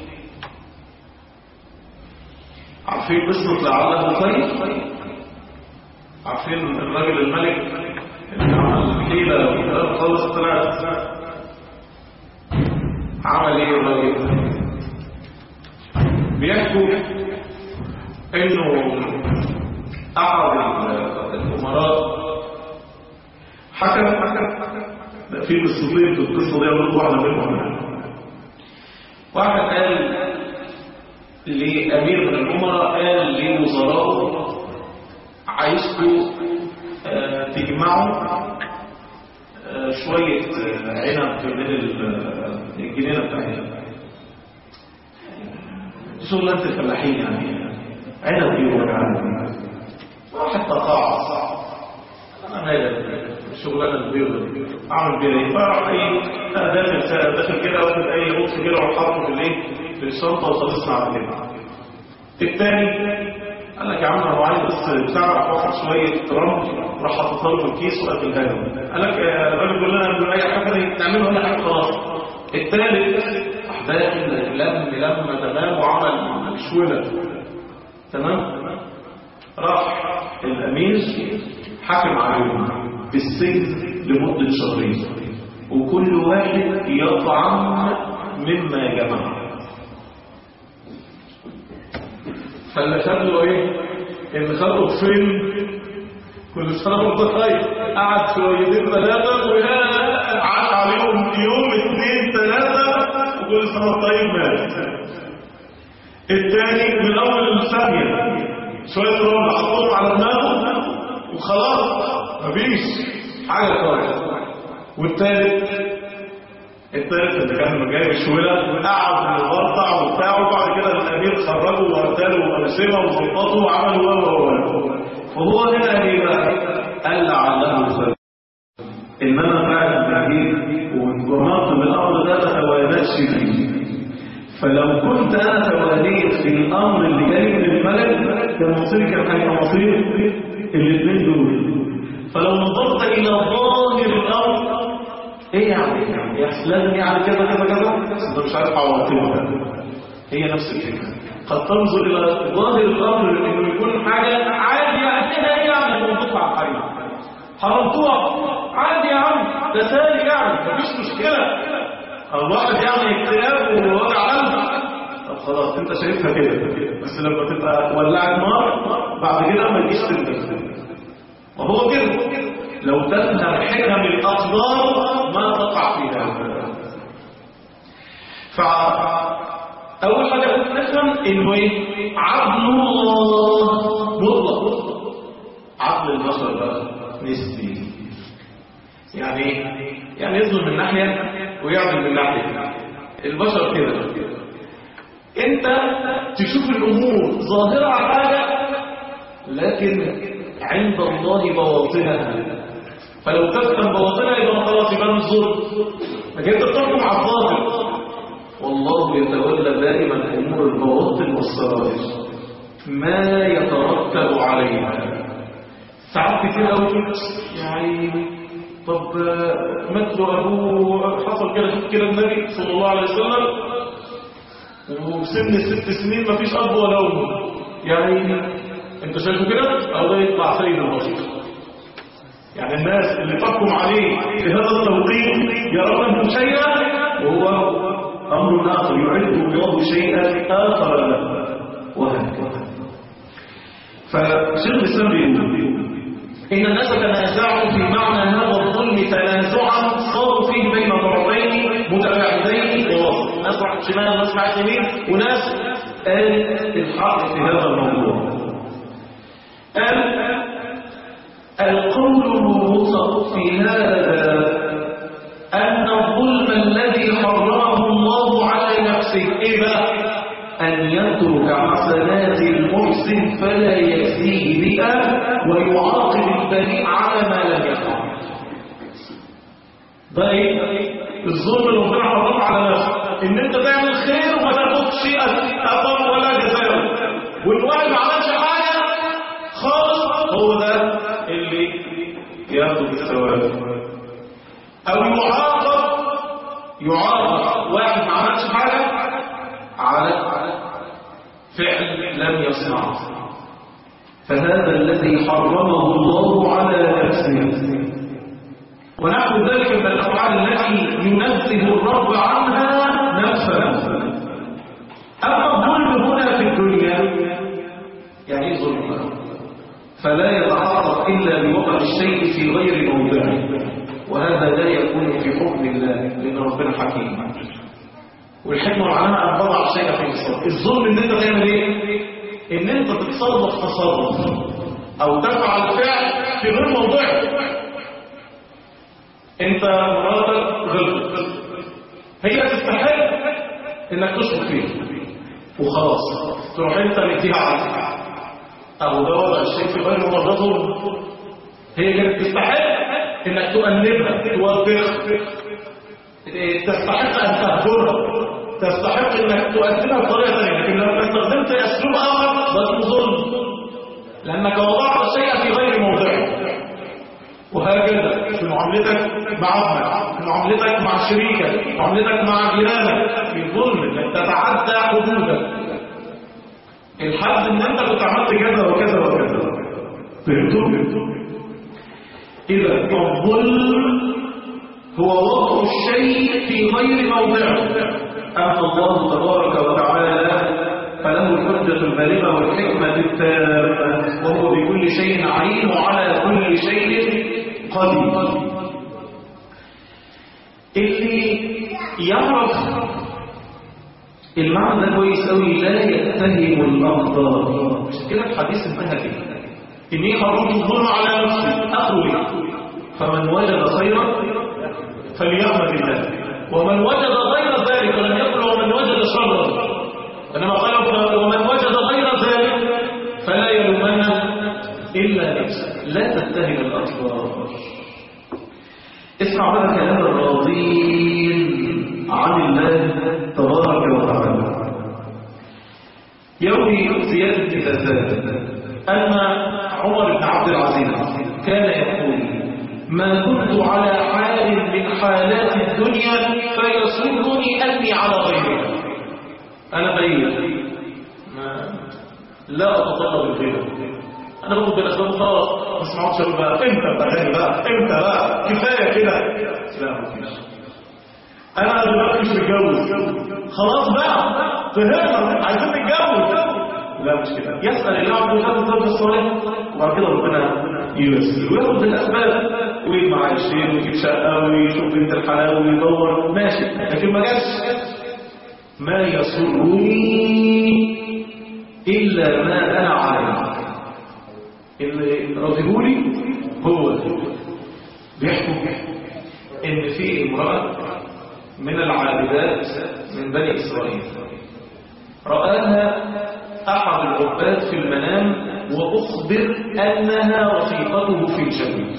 عارفين قصه لعله خير عارفين الراجل الملك اللي عمل حيلة وكلام خالص طلعت عمل ايه الراجل بيحكوا انه احد الامراء حكم لا في قصتين في القصه دي اقول واحده منهم واحد قال لامير من الامراء قال لوزرائه عايزكم آه، تجمعوا آه، شوية آه، عنب من ال- الجنينة بتاعتنا شغلانة الفلاحين يعني عنب ايه ولا عنب واحد تقاعد انا مالك الشغلانه البيضة دي اعمل بيها ايه فراح ايه أنا داخل داخل كده واخد اي قطف كده وحاطه في الايه في الشنطه وخلصنا على كده الثاني قال لك يا عم انا عايز بس بتاع راح واخد شويه رمل راح حاططها له في الكيس وقفلها له قال لك يا الراجل بيقول لنا من اي حاجه نعمله ولا حاجه خلاص الثالث راح داخل لم لم تمام وعمل شوله تمام راح الامير حكم عليهم بالسجن لمده شهرين وكل واحد يطعم مما جمع فاللي خد له ايه اللي خد له فيلم كل سنه وانت طيب قعد شويتين ثلاثه وعاش عليهم يوم اثنين ثلاثه وكل سنه وانت طيب مات الثاني من اول الثانيه شويه رمل حطوهم على دماغه وخلاص مفيش حاجه خالص والثالث الثالث اللي كان جايب الشويلة قعد وبرطع وبتاع وبعد كده الأمير خرجه وارتاله وأرسمه وظبطه وعملوا و و و فهو هنا ايه بقى؟ قال لعله خير إنما فعلا التعبير وانضمرت بالأمر ده توالات فيه فلو كنت أنا تواليت في الأمر اللي جاي من الملك كان مصيري كان هيبقى مصير الاثنين دول فلو نظرت إلى ظاهر الأمر ايه يعني يحصل لازم يعني كذا كذا كذا انت مش عارف عواقبها هي نفس الفكره قد تنظر الى ظاهر الامر انه يكون حاجه عادي يعني كده ايه يعني موضوع على الحريم حرمتوها عادي يا عم ده سهل يعني مفيش مشكله الواحد يعني اكتئاب ووجع قلب طب خلاص انت شايفها كده بس لما تبقى ولعت نار بعد كده ما تجيش تنتج وهو كده لو تفهم حكم الأقدار ما تقع فيها أول حاجة نفهم إنه إيه؟ عدل الله مطلق عقل البشر بقى نسبي يعني ايه؟ يعني يظلم من ناحية ويعدل من ناحية البشر كده انت تشوف الامور ظاهرة على حاجة لكن عند الله بواطنها فلو تفهم بواطنها يبقى خلاص يبقى مش ظلم لكن انت بتحكم على الظاهر والله يتولى دائما امور البواطن والسرائر ما يترتب عليها ساعات كتير قوي يعني طب مات له ابوه حصل كده شوف كده النبي صلى الله عليه وسلم وسن ست سنين مفيش اب ولا ام يعني انت شايفه كده او ده يطلع سيد البشر يعني الناس اللي تحكم عليه بهذا التوقيت يرونه شيئا وهو امر اخر يعد الله شيئا اخر له وهكذا فشيخ الاسلام بيقول إن الناس تنازعوا في معنى هذا الظلم تنازعا صاروا فيه بين طرفين متباعدين ووسط ناس راحت شمال وناس راحت يمين وناس قال الحق في هذا الموضوع قال القول الوسط في هذا أن الظلم الذي حرمه الله على نفسه إيه بقى؟ أن يترك حسنات المحسن فلا يجزيه بها ويعاقب البريء على ما لم يفعل ده ايه؟ الظلم اللي ربنا حرمه على نفسه ان انت تعمل خير وما تاخدش اثر ولا جزاء وان واحد ما عملش حاجه خالص هو ده اللي ياخد الثواب او يعاقب يعاقب واحد ما عملش حاجه على فعل لم يصنعه فهذا الذي حرمه الله على نفسه ونحو ذلك من الأفعال التي ينزه الرب عنها نفسه أما الظلم هنا في الدنيا يعني ايه ظلم فلا يتعرض إلا بوضع الشيء في غير موضعه وهذا لا يكون في حكم الله لأن ربنا حكيم والحكمة معناها أن تضع الشيء في مصر الظلم إن أنت تعمل إيه؟ إن أنت تتصرف تصرف أو تفعل فعل في غير موضعه أنت مراتك غلط هي تستحق إنك تشرك فيه وخلاص تروح أنت مديها عليك أو ده وضع الشيء في غير موضعه هي كانت تستحق إنك تؤنبها توبخها تستحق أن تهجرها تستحق انك تؤدبها بطريقه ثانيه لكن لو استخدمت اسلوب اخر ده ظلم لانك وضعت الشيء في غير موضعه وهكذا في معاملتك مع ابنك في معاملتك مع شريكك معاملتك مع جيرانك في ظلم انك تتعدى حدودك الحد ان انت كنت عملت كذا وكذا وكذا فهمتوا اذا الظلم هو وضع الشيء في غير موضعه أما الله تبارك وتعالى فله الحجة البالغة والحكمة التامة وهو بكل شيء عليم وعلى كل شيء قدير اللي يعرف المعنى ده كويس قوي لا يتهم الأقدار مش كده الحديث انتهى كده إني حرمت الظلم على نفسي أخوي فمن وجد خيرا فليعمل بالله ومن وجد غير ذلك لم يقل ومن وجد شرا انما قال ومن وجد غير ذلك فلا يلومن الا نفسه لا تتهم الاطفال اسمع بقى كلام الراضين عن الله تبارك وتعالى يروي زياد بن زاد ان عمر بن عبد العزيز كان يقول ما كنت على حال من حالات الدنيا فيسرني أني على غيرها أنا غير ما لا أتطلب الغير أنا بقول بالأسباب خلاص ما اسمعوش أقول بقى إمتى بقى بقى إمتى بقى كفاية كده لا مفيش أنا دلوقتي مش متجوز خلاص بقى فهمنا عايزين نتجوز لا مش كده يسأل الله عبد الله الزوج الصالح وبعد كده ربنا ييسر وياخد بالاسباب ويجمع الشيء ويجيب شقه ويشوف بنت الحلال ويدور ماشي لكن ما جاش ما يسرني إلا ما أنا عليه اللي رضيهولي هو ده. بيحكم إن في امرأة من العابدات من بني إسرائيل رآها أحد العباد في المنام وأخبر أنها رفيقته في الجنة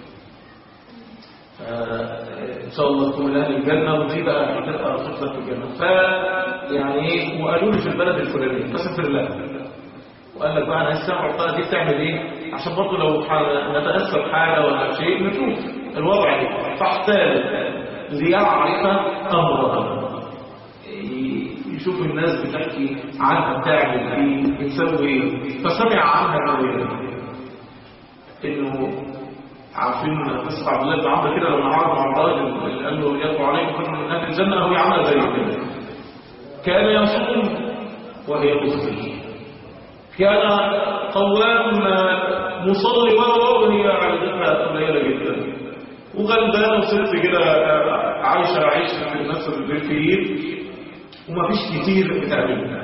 إن شاء الله تكون أهل الجنة ودي بقى هتبقى رفيقتك في الجنة ف يعني إيه وقالوا لي في البلد الفلاني فسافر لها وقال لك بقى أنا عايز أسمع الطاقة دي بتعمل إيه عشان برضه لو ح- نتأثر بحاجة ولا شيء نشوف الوضع إيه فاحتال ليعرف أمرها يشوف الناس بتحكي عنها بتعمل ايه بتسوي ايه فسمع عنها قوي انه عارفين قصه عبد الله بن عمرو كده لما عرض مع الراجل اللي قال له يدعو عليكم كل من اهل الجنه هو عمل زي كده كان يصوم وهي تفطر كان قوام مصلي وهو وهي عادتها قليله جدا وغلبان وست كده عايشه عيشه الناس الريفيين وما فيش كتير بتعملها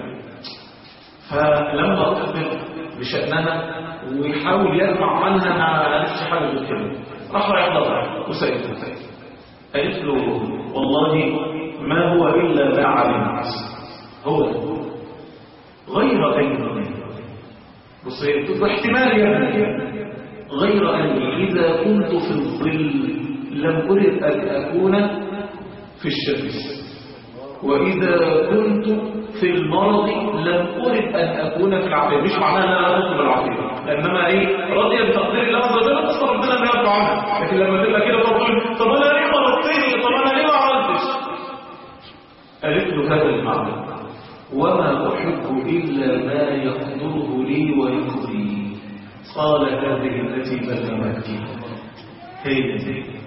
فلما أخبر بشأنها ويحاول يجمع عنها ما عرفش حاجة غير كده راح رايح ضرع وسألته قالت له والله ما هو إلا ما علمت هو ده. غير أن بص هي بتبقى احتمال يا ابني غير أني إذا كنت في الظل لم أرد أن أكون في الشمس وإذا كنت في المرض لم أرد أن أكون في العافية مش معناها أن أنا أدخل العافية لأنما إيه راضية بتقدير الله عز وجل تصر ربنا أن يرضى عنها لكن لما تبقى كده تقول طب أنا ليه مرضتني طب أنا ليه ما عملتش قالت له هذا المعنى وما أحب إلا ما يقدره لي ويقضي قال هذه التي بلغتني هي دي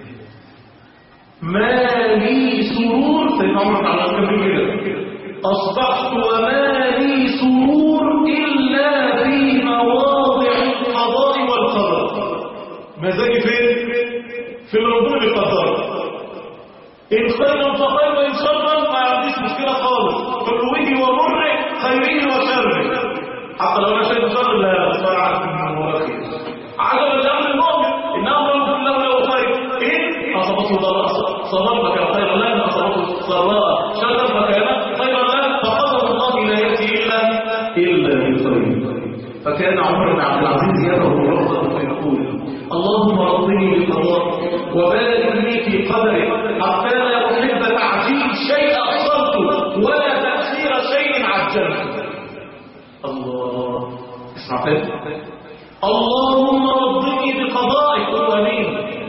ما لي سرور سيدنا عمر على الكبير كده أصبحت وما لي سرور إلا في مواضع القضاء والقدر مزاجي فين؟ في الرجوع بالقدر إن خيرا فخير وإن شرا ما عنديش مشكلة خالص حلوه ومره خيره وشره حتى لو أنا شايف شر لا أصبر عارف إنه هو خير عجبا لأمر المؤمن إن أمره كله له خير إن أصابته ضراء صبر فكان خيرا له إن أصابته ضراء شر فكان خيرا له فقدر الله لا يأتي إلا إلا بخير فكان عمر بن عبد العزيز يدعو ربه فيقول اللهم رضني بقضاء وبارك لي في قدرك حتى لا احب تعجيل شيء اخرته ولا تاخير شيء عجلته الله اسمع تاني اللهم رضني بقضائك وامين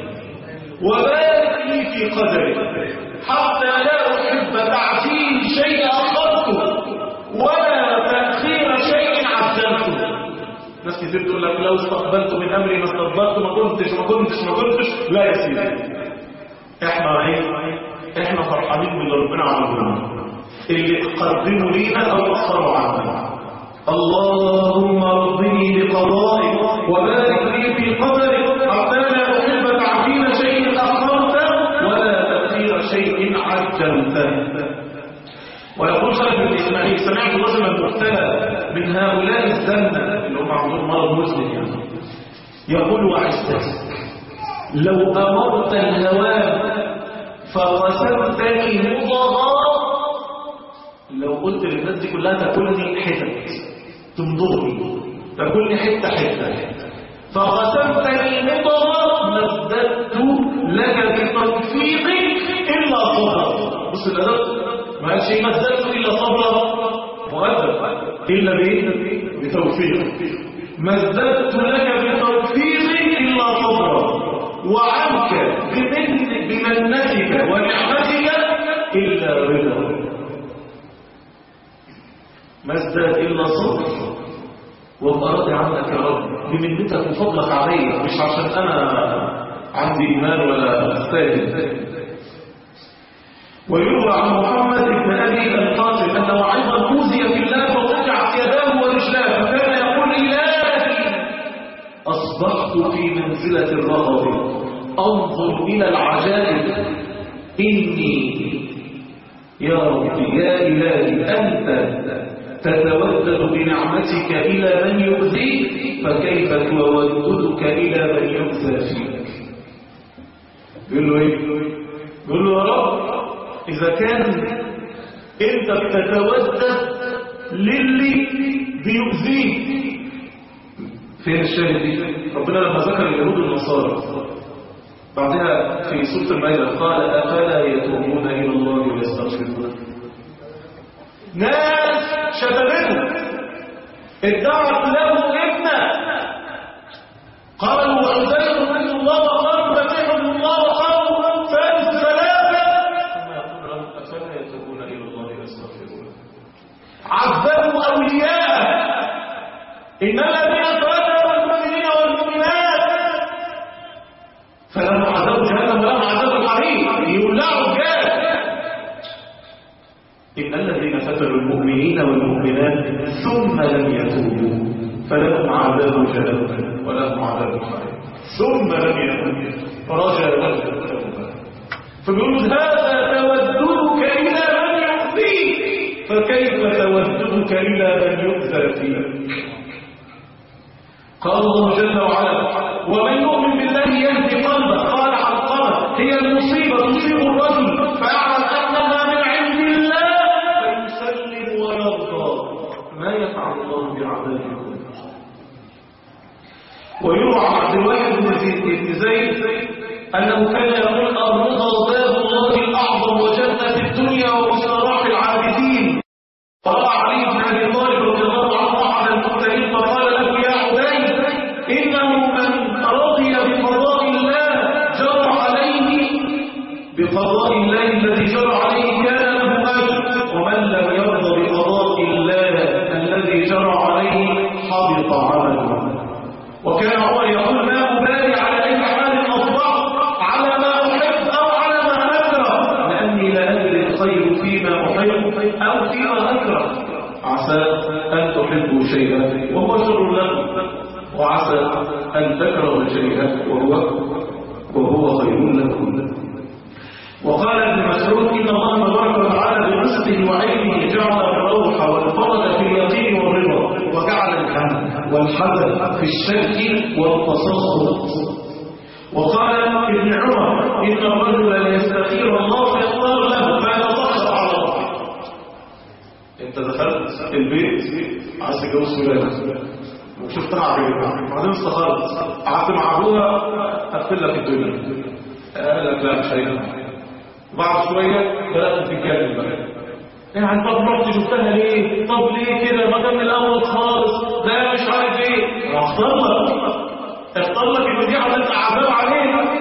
وبارك لي في قدرك حتى لا احب تعجيل شيء اخرته ولا تاخير شيء عجلته ناس كتير تقول لك لو استقبلت من امري ما استقبلت ما كنتش ما كنتش ما كنتش لا يا سيدي احنا ايه احنا فرحانين باللي ربنا عمله اللي قدموا لينا او اخروا عنا اللهم رضني بقضائك وبارك لي في قدرك حتى لا احب تعجيل شيء اخرته ولا تاخير شيء عجلته ويقول خالد بن اسماعيل سمعت رجلا مبتلى من هؤلاء الزمن اللي هم عندهم مرض مسلم يعني يقول وعزتك لو امرت الهوام فقسمتني مضغا لو قلت للناس دي كلها تاكلني حتت تمضغني تاكلني حته حته فقسمتني مضغا ما ازددت لك بتوفيق الا صبرا بص الادب ما قالش ما ازددت الا صبرا مؤدب الا بايه بتوفيق ما ازددت لك بتوفيق الا صبرا وعنك بمن بمنتك ونعمتك الا رضا ما ازداد الا صبر وابقى راضي عنك يا رب بمنتك وفضلك عليا مش عشان انا عندي ايمان ولا استاهل ويروى عن محمد بن ابي القاسم انه ايضا اوذي في الله فوقعت يداه ورجلاه فكان يقول الهي اصبحت في منزله الرغب انظر الى العجائب اني يا ربي يا إلهي أنت تتودد بنعمتك إلى من يؤذيك فكيف توددك إلى من يؤذى فيك يقول له إيه يقول له يا رب إذا كان أنت بتتودد للي بيؤذيك فين الشاهد دي ربنا لما ذكر اليهود والنصارى بعدها في سورة المائدة قال أفلا يتوبون إلى الله ويستغفرون ناس شتمته ادعت له ابنا قالوا عزير من الله وقالوا مسيح من الله وقالوا ثالث ثلاثة ثم يقول لهم أفلا يتوبون إلى الله ويستغفرون عذبوا أولياءه إن الذين تولوا المؤمنين والمؤمنات فلهم عذاب جهنم ولهم عذاب الحريق يولعوا الجاه إن الذين فتنوا المؤمنين والمؤمنات ثم لم يتوبوا فلهم عذاب جهنم ولهم عذاب الحريق ثم لم يتوبوا فرجع لهم التوبة فبيقولوا هذا توددك إلى من يؤذيك فكيف توددك إلى من يؤذى فيك قال الله جل وعلا ومن يؤمن بالله يهدي قلبه قال علقمه هي المصيبه تصيب الرجل فيعلم انها من عند الله فيسلم ويرضى ما يفعل الله بعذابكم ويروى عن عبد الواحد بن زيد بن زيد انه كان يقول الرضا باب الله الاعظم وجنه الدنيا ومستراح العابدين قال علي بن ابي طالب رضي الله عنه على المرسلين فقال له يا عبيد انه من رضي بقضاء الله جرى عليه بقضاء الله الذي جرى عليه كان له اجر ومن لم يرضى بقضاء الله الذي جرى عليه حبط عمله وكان عمر يقول ما أبالي على أي حال أصبحت على ما أحب أو على ما أكره لأني لا أدري الخير فيما أحب أو فيما أكره عسى أن تحبوا شيئا وهو شر لكم وعسى أن تكرهوا شيئا وهو وهو خير لكم وقال ابن مسعود إن الله تبارك وتعالى بنصحه وعلمه جعل الروح والفرج في اليقين والرضا وجعل الهم والحزن في الشك والتصخط وقال ابن عمر إن الرجل ليستخير الله فيختار له فيتضخر على ربه انت دخلت البيت عايز تتجوز فلان وشفتها عجبتك بعدين استخرت قعدت مع ابوها قفل لك الدنيا قال لك لا مش هينفع بعد شويه بدات تتكلم بقى يعني طب رحت شفتها ليه طب ليه كده ما كان من الاول خالص ده مش عارف ايه اختار لك اختار لك ان دي عملت عذاب عليها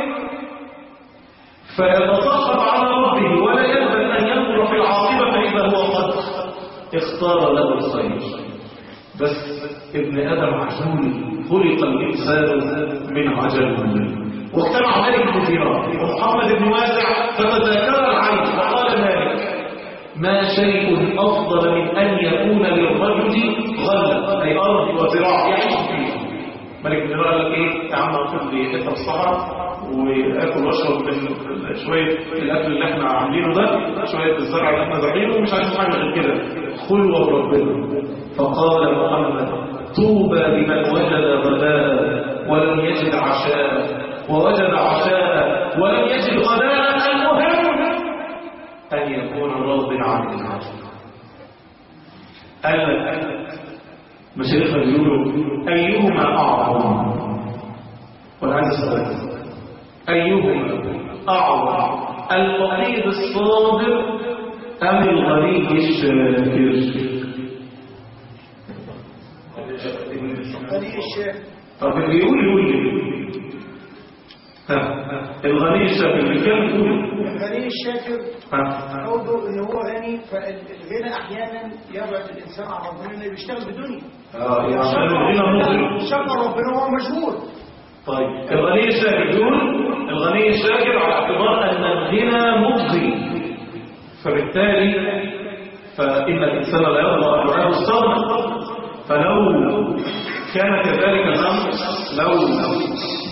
فيتصخط على ربه ولا يلزم ان ينظر في العاقبه فاذا هو قد اختار له الخير بس ابن ادم عجول خلق الانسان من عجل واجتمع مالك بن دينار ومحمد بن واسع فتذاكر العين وقال مالك ما شيء أفضل من أن يكون للرجل غلة أي أرض وزراع يعيش فيه ملك بن قال لك إيه يا عم أخذ لي حتة في الصحراء وآكل وأشرب من شوية الأكل اللي إحنا عاملينه ده شوية الزرع اللي إحنا زارعينه ومش عايز حاجة غير كده خلوة بربنا فقال محمد طوبى لمن وجد غداء ولم يجد عشاء ووجد عشاء ولم يجد غداء المهم أن يكون راض عن العجل قال لك مشايخنا بيقولوا أيهما أعظم وأنا عايز أسألك أيهما أعظم الفقير الصابر أم الغني الشاكر غني الشاكر طب اللي يقول يقول لي ها الغني الشاكر اللي كان يقول الغني الشاكر ها قوله ان هو غني فالغنى احيانا يبعد الانسان عن ربنا انه بيشتغل بدنيا اه يعني عشان الغنى مظلم شكر ربنا وهو مشغول طيب الغني الشاكر يقول الغني الشاكر على اعتبار ان الغنى مفضي فبالتالي فإن الإنسان لا يرضى أن يعاه الصبر فلو كان كذلك الأمر لو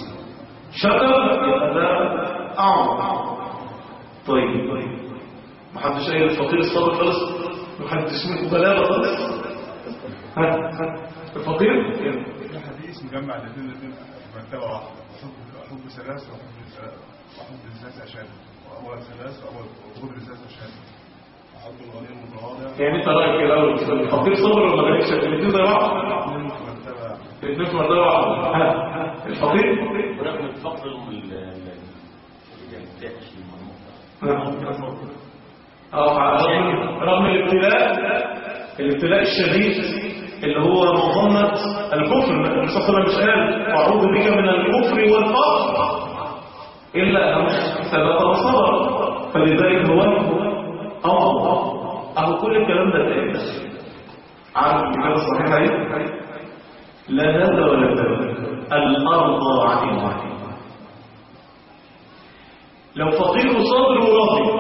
شكر يبقى ده أعظم طيب محدش قايل الفقير الصابر خالص محدش منه بلاغه خالص ها ها الفقير يلا. في حديث مجمع الاثنين الاثنين في مرتبه واحده حب حب ثلاث وحب ثلاث وحب الثلاث اشد واول ثلاث واول وحب الثلاث اشد وحب الغني المتواضع يعني انت رايك كده الاول الفقير صابر ولا غني شاكر الاثنين زي بعض الاثنين في مرتبه الاثنين في مرتبه واحده ها الفقير ورغم الفقر ال- ال- اللي ينتهش اه رغم رغم الابتلاء الابتلاء الشديد اللي هو مظنة الكفر النبي صلى الله عليه وسلم مش قال أعوذ بك من الكفر والفقر إلا أنه ثبت وصبر فلذلك هو أمر أهو كل الكلام ده تاني عارف الكتاب الصحيح ايه؟ لا هذا ولا ذا الأرض عن الله لو فقير صابر وراضي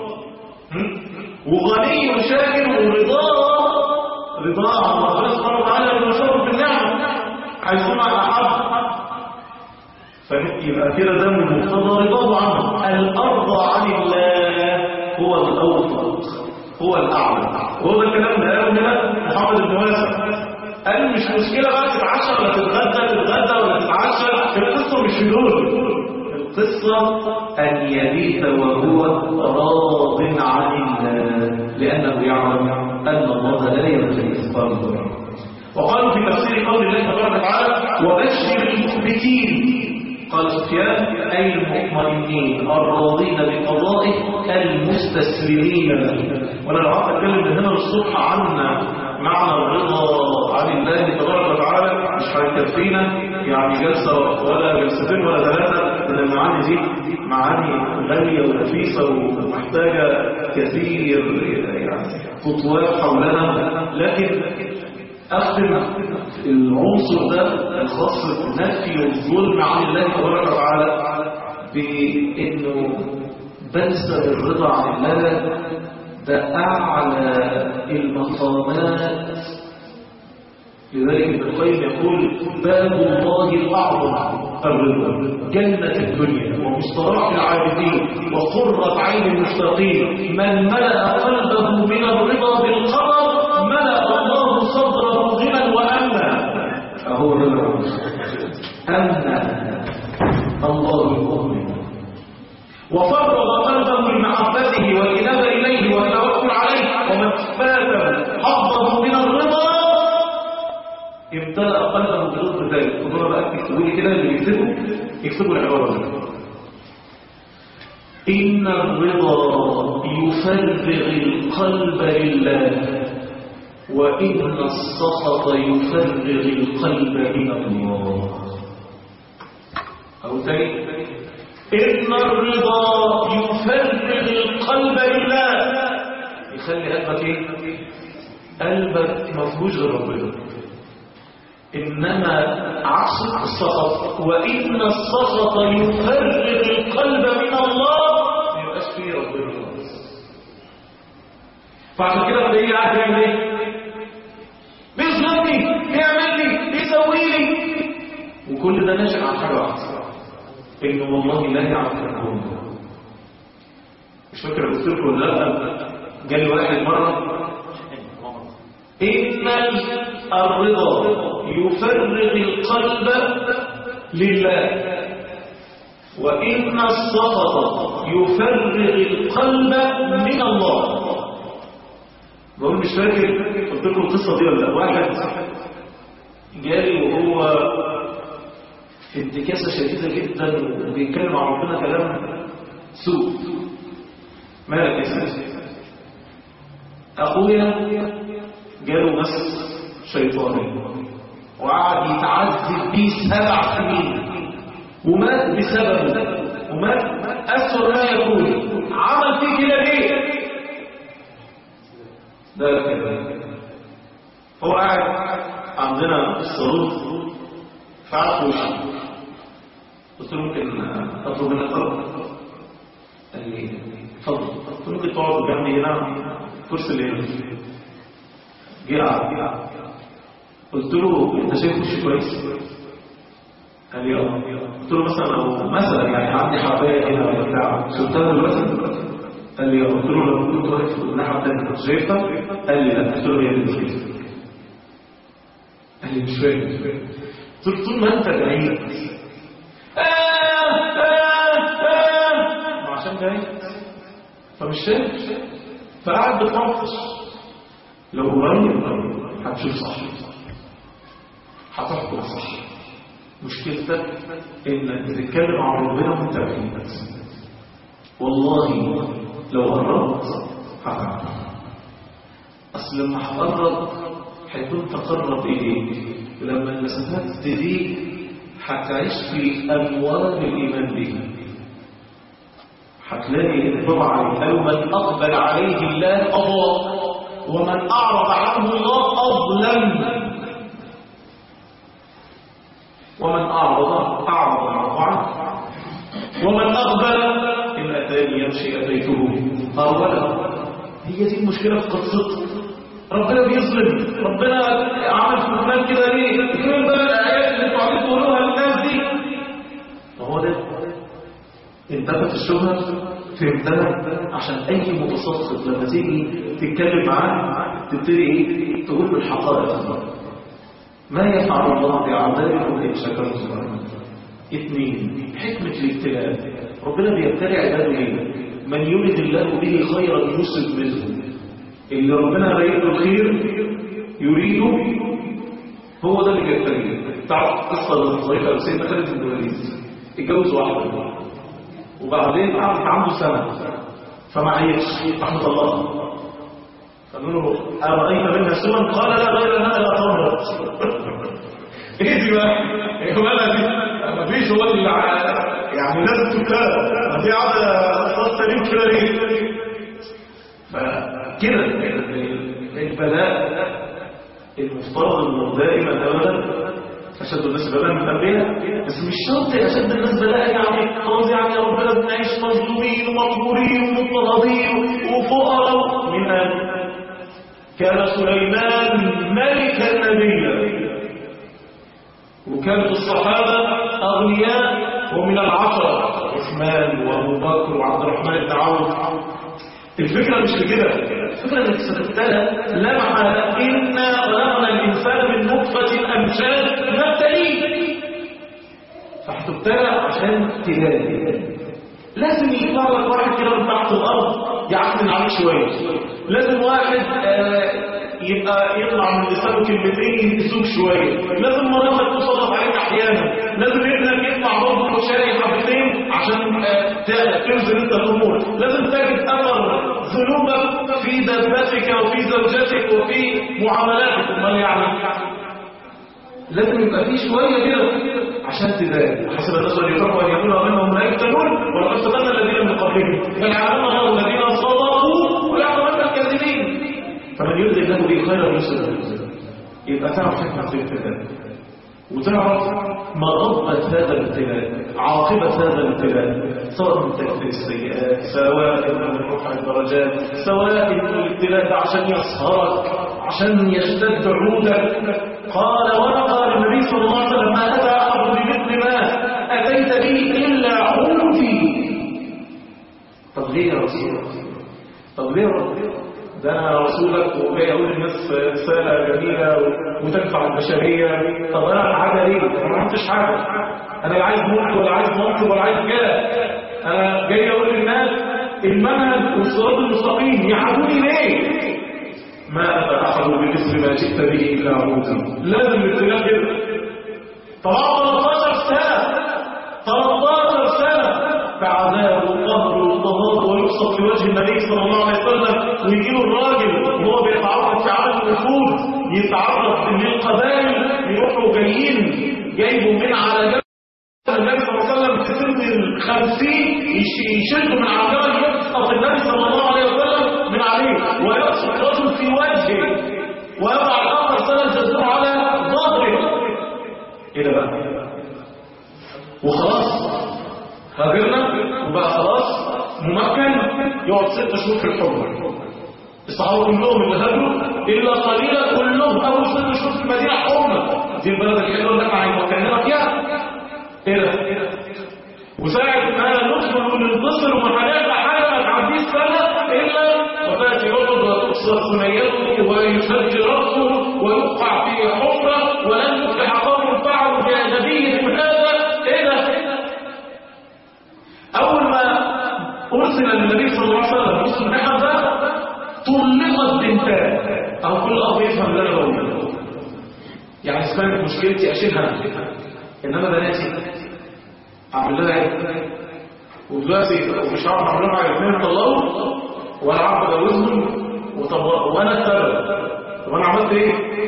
وغني شاكر ورضاه رضاه عن ربنا سبحانه وتعالى بالمشرف بالنعمة حيثما أحب فيبقى كده ده من مقتضى رضاه عنه الأرض عن الله هو الأوفق هو الأعلى وهو ده الكلام ده قاله هنا محمد بن واسع قال مش مشكلة بقى تتعشى ولا تتغدى تتغدى ولا تتعشى القصة مش في دول القصة أن يبيت وهو راض عن الله لأنه يعلم أن الله لا يملك إثقال ذرة وقالوا في تفسير قول الله تبارك وتعالى وبشر المخبتين قال سفيان أي المطمئنين الراضين بقضائه المستسلمين له وأنا لو قعدت أتكلم من هنا للصبح عن معنى الرضا عن الله تبارك وتعالى مش هيكفينا يعني جلسة ولا جلستين ولا ثلاثة من المعاني دي معاني غالية ونفيسة ومحتاجة كثير يعني خطوات حولنا لكن أختم العنصر ده الخاص بنفي الظلم عن الله تبارك وتعالى بأنه بنسى الرضا عن الله ده أعلى المقامات لذلك ابن القيم يقول باب الله الأعظم الرضا جنة الدنيا ومستراح العابدين وقرة عين المشتاقين من ملأ قلبه من الرضا بالقدر ملأ الله صدره غنى وأمنا فهو الرضا أمنا الله المؤمن وفرغ قلبه لمحبته والإنابة إليه والتوكل عليه ومن فاته حظه من الرضا امتلأ قلبه برزق ذلك خذونا بقى تكتبوا لي كده اللي بيكتبوا يكتبوا العبارة دي إن الرضا يفرغ القلب لله وإن السخط يفرغ القلب من الله أو تاني إن الرضا يفرغ القلب لله يخلي قلبك إيه؟ قلبك مفهوش غير ربنا إنما عكس السخط وإن السخط يفرغ القلب من الله ما يبقاش فيه ربنا خالص فعشان كده تلاقيه قاعد يعمل ايه؟ بيظلمني بيعمل لي بيسوي لي وكل ده ناشئ عن حاجه واحده انه والله لا يعرف الكون مش فاكر قلت لكم ولا لا جالي واحد مره إن الرضا يفرغ القلب لله وإن السخط يفرغ القلب من الله بقول مش فاكر قلت لكم القصة دي ولا لا واحد جالي وهو في انتكاسة شديدة جدا وبيتكلم عن ربنا كلام سوء مالك يا سيدي أخويا جاله مس شيطاني وقعد يتعذب بيه سبع سنين ومات بسببه ومات أسوأ ما يكون عمل فيه كده ليه ده كده هو قاعد عندنا في الصالون فعرف وشي قلت له ممكن اطلب منك طلب قال لي اتفضل قلت له ممكن تقعد جنبي هنا الكرسي اللي هنا جه قعد قلت له انت شايف وشي كويس قال لي اه قلت له مثلا او مثلا يعني عندي حبايه هنا ولا بتاع شفتها دلوقتي قال لي قلت له لو كنت واقف في الناحيه الثانيه كنت شايفها قال لي لا قلت له هي اللي شايفها قال لي مش فاهم قلت له طول ما انت بعيد آه آه آه ما عشان بعيد فمش شايف فقعد بتنفس لو قريب هتشوف صح هتحكم صح مشكلتك انك بتتكلم عن ربنا وانت بعيد والله لو قربت هتعرف اصل لما هتقرب هيكون تقرب اليك لما المسافات تضيق هتعيش في اموال الايمان بها هتلاقي الطبع او من اقبل عليه الله اضاء ومن اعرض عنه الله اظلم ومن اعرض اعرض الله عنه ومن اقبل ان اتاني يمشي اتيته اولا هي دي المشكله في قصته ربنا بيظلم ربنا عمل في فلان كده ليه فين بقى الايات اللي انتوا عايزين تقولوها للناس دي ما هو ده انتفت الشبهه فهمتها عشان اي متسخط لما تيجي تتكلم معاه تبتدي ايه تقول له الحقائق ما يفعل الله بعذابكم ان شكرتم اثنين حكمه الابتلاء ربنا بيبتلي عباده ليه من يريد الله به خيرا يصب منه اللي ربنا رايد له الخير يريده هو ده اللي بيبتليه تعرف قصه لطيفه سيدنا خالد بن الوليد اتجوز واحده وبعدين قعد عنده سنة فما عيش رحمة الله قالوا له أرأيت منها سوى قال لا غير أنها لا تمرض ايه دي بقى ايه ولا دي ما فيش هو اللي يعني لازم تكتاب ما دي عادة خاصة سليم كده ليه فكده البلاء المفترض انه دائما ابدا أشد الناس بلاء من الأنبياء بس مش شرط أشد الناس بلاء يعني خلاص يعني يا ربنا بنعيش مظلومين ومقهورين ومضطهدين وفقراء من أن كان سليمان ملكا نبيا وكانت الصحابة أغنياء ومن العشرة عثمان وأبو بكر وعبد الرحمن بن عوف الفكرة مش في كده الفكرة انك ستبتلى لمحة إنا خلقنا الإنسان من نطفة أمشاد نبتليه فهتبتلى عشان تلاقي لازم يطلع لك واحد كده من تحت الأرض يعكن عليك شوية لازم واحد آه يبقى يطلع من لسانه كلمتين يسوق شوية لازم مراتك تصرف عليك أحيانا لازم ابنك يطلع برضه مشاري حبتين عشان آه تنزل انت الأمور لازم تجد أثر ذنوبك في دبتك وفي زوجتك وفي معاملاتك امال يعني لازم يبقى في شوية كده عشان تداري حسب الناس اللي يفرقوا أن يكونوا منهم لا يفتنون ولقد فتنا الذين من قبلهم فليعلمن الله الذين صدقوا ويعلمن الكاذبين فمن يرد الله به خيرا يسر يبقى تعرف حكمة الابتلاء وتعرف مغبة هذا الابتلاء عاقبة هذا الابتلاء سواء من تكفير السيئات سواء من رفع الدرجات سواء من الابتلاء ده عشان يصهرك عشان يشتد عودك قال وما قال النبي صلى الله عليه وسلم ما أتى أحد بمثل ما أتيت به إلا عودي طب ليه يا رسول الله طب ليه يا رب ده انا رسولك وجاي اقول للناس رساله جميله وتنفع البشريه طب انا حاجه ليه؟ انا ما عملتش حاجه انا لا عايز ملك ولا عايز منصب ولا عايز كده انا جاي اقول للناس المنهج والصراط المستقيم يعبدوني ليه؟ ما اتى احد بمثل ما جئت به الا عبودي لازم الابتلاء كده طبعا 13 سنه 13 سنه بعذاب وقهر واضطهاد ويبسط في وجه النبي صلى الله عليه وسلم ويجي له الراجل وهو بيتعرض في عالم الوفود يتعرض للقبائل يروحوا جايين جايبوا من على جبل النبي صلى الله عليه وسلم في سن الخمسين يشدوا من على جبل يسقط النبي صلى الله عليه وسلم من عليه ويبسط رجل في وجهه ويضع الاخر سنه تدور على ظهره ايه ده بقى وخلاص هاجرنا وبقى خلاص ممكن يقعد ست شهور في الحرة الصحابة كلهم اللي هاجروا إلا قليلا كلهم أول ست شهور في المدينة حرة دي البلد الحلوة اللي احنا هنمكننا فيها إيه ده؟ وساعة ما ندخل وننتصر وما هنبقى حاجة ما تعديش سنة وفاة أحد وتكسر ثنيته ويشج رأسه ويوقع في حفرة ولن يفلح قوم فعلوا بنبيهم هذا إيه ده؟ أول ما أرسل النبي صلى الله عليه وسلم بص النحر ده طلقت بنتان أو كل أب يفهم اللي أنا بقوله يعني اسمها مشكلتي أشيلها إنما بناتي أعمل لها إيه؟ ودلوقتي مش عارف أعمل لها الاثنين طلقوا وأنا عارف أجوزهم وطبقوا وأنا السبب طب أنا عملت إيه؟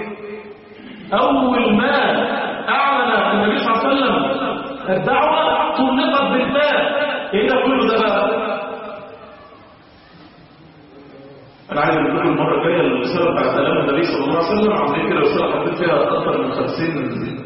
أول ما أعلن النبي صلى الله عليه وسلم الدعوة طلقت بالفعل إيه ده كله ده بقى؟ أنا عايز أقول لكم المرة الجاية الرسالة بتاعت كلام النبي صلى الله عليه وسلم عاملين كده رسالة حطيت فيها أكثر من 50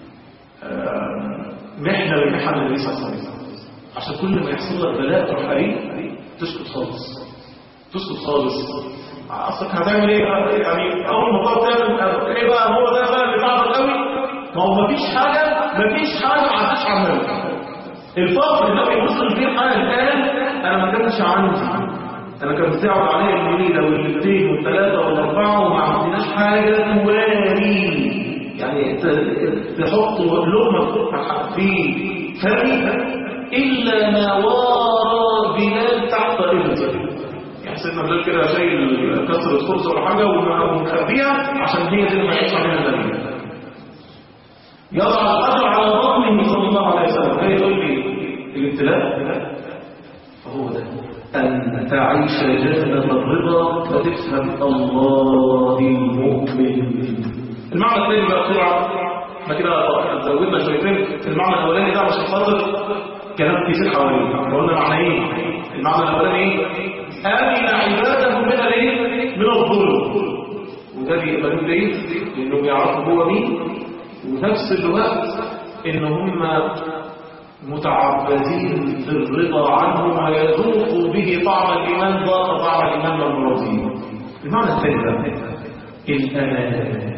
آه، محنة من محن النبي صلى الله عليه وسلم عشان كل ما يحصل لك بلاء تروح قريب تسكت خالص تسكت خالص اصلك هتعمل ايه يعني اول ما تقعد تعمل ايه بقى هو ده بقى اللي تعبك قوي ما هو مفيش حاجه مفيش حاجه ما عادش عملها الفقر اللي وصل فيه الحاله الان انا ما كانش عندي انا كان بتعرض عليا الليله والليلتين والثلاثه والاربعه وما عندناش حاجه تواري يعني ت- تحط لقمه في فمي الا ما وارى بلال تحت ابنته يعني سيدنا بلال كده شايل كسر الخبز ولا حاجه ومخبيها عشان هي دي اللي ما يعيش عليها النبي يضع الأجر على بطنه صلى الله عليه وسلم هي يقول لي الابتلاء فهو ده أن تعيش جنة الرضا فتفهم الله المؤمن المعنى الثاني بقى بسرعة احنا كده زودنا شويتين المعنى الأولاني ده عشان خاطر كلام كتير حواليه قلنا معنى ايه؟ المعنى الأولاني ايه؟ آمن عباده من الايه؟ من الظلم وده بيقبلوه ليه؟ لأنه بيعرفوا هو مين ونفس الوقت ان هم متعبدين في الرضا عنه ويذوقوا به طعم الايمان ذاق طعم الايمان لما رضيه المعنى الثاني بقى الامان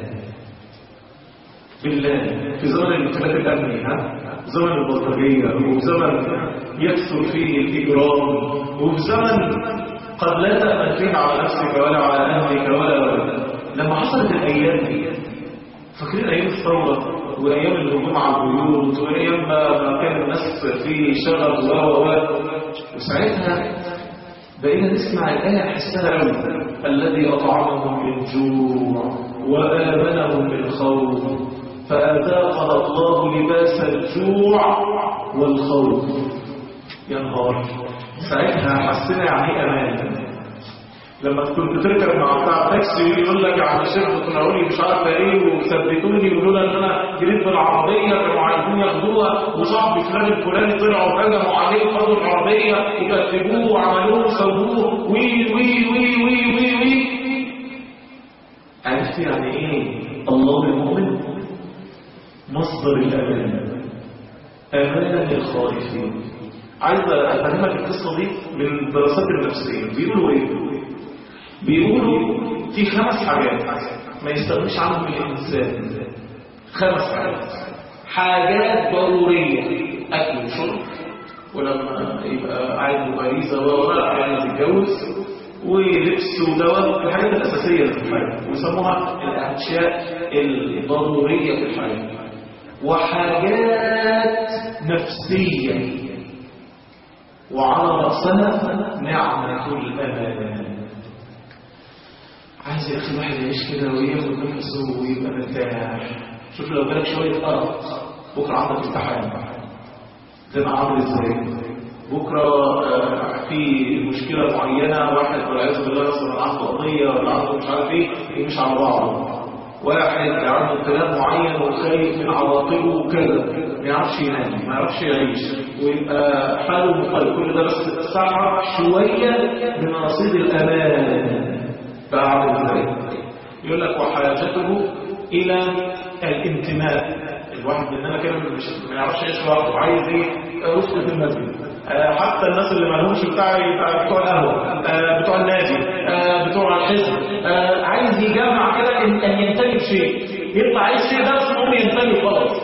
بالله في زمن الانقلاب الامني ها زمن البلطجيه وزمن يكثر فيه الاجرام وفي زمن قد لا تامن فيه على نفسك ولا على اهلك ولا ولا لما حصلت الايام دي فاكرين ايام الثوره وايام الهجوم على البيوت وايام ما ما كان الناس في شغب و و و وساعتها بقينا نسمع الايه نحسها قوي الذي اطعمهم من جوع وامنهم من خوف فاذاقنا الله لباس الجوع والخوف يا نهار ساعتها حسينا يعني ايه امان لما كنت تركب مع بتاع تاكسي يقول لك يا عم شيخ تقنعوا لي مش عارفه ايه وثبتوني ولولا ان انا جريت بالعربيه كانوا عايزين ياخدوها وصاحبي فلان الفلاني طلعوا هجموا عليه خدوا العربيه وكتبوه وعملوه وسووه وي وي وي وي وي وي عرفت يعني ايه الله المؤمن مصدر الامان امان الخائفين عايز افهمك القصه دي من الدراسات النفسيه بيقولوا ايه بيقولوا في خمس حاجات ما يستغنيش عنهم الإنسان خمس حاجات حاجات ضرورية أكل وشرب ولما يبقى عنده غريزة ولا عايز يتجوز ولبس ودواء الحاجات الأساسية في الحياة ويسموها الأشياء الضرورية في الحياة وحاجات نفسية وعلى رأسها نعمة الأمان عايز يا اخي واحد يعيش كده وياخد نفسه ويبقى مرتاح شوف لو جالك شويه ارق بكره عندك امتحان تبقى عامل ازاي بكره آه، في مشكله معينه واحد والعياذ بالله مثلا عنده قضيه ولا عنده مش عارف ايه يمشي على بعضه واحد عنده ابتلاء معين وخايف من عواقبه وكذا ما يعرفش ينام ما يعرفش يعيش ويبقى حاله مقلق كل ده بس ساعه شويه من رصيد الامان بعد ذلك يقول لك وحاجته إلى الانتماء الواحد مننا كده مش ما يعرفش يعيش لوحده عايز ايه رفقة المسجد آه، حتى الناس اللي ما لهمش بتاع يبقى بتوع القهوه آه، بتوع النادي آه، بتوع الحزب آه، عايز يجمع كده ان أن ينتمي بشيء يطلع عايز شيء ده بس المهم ينتمي خلاص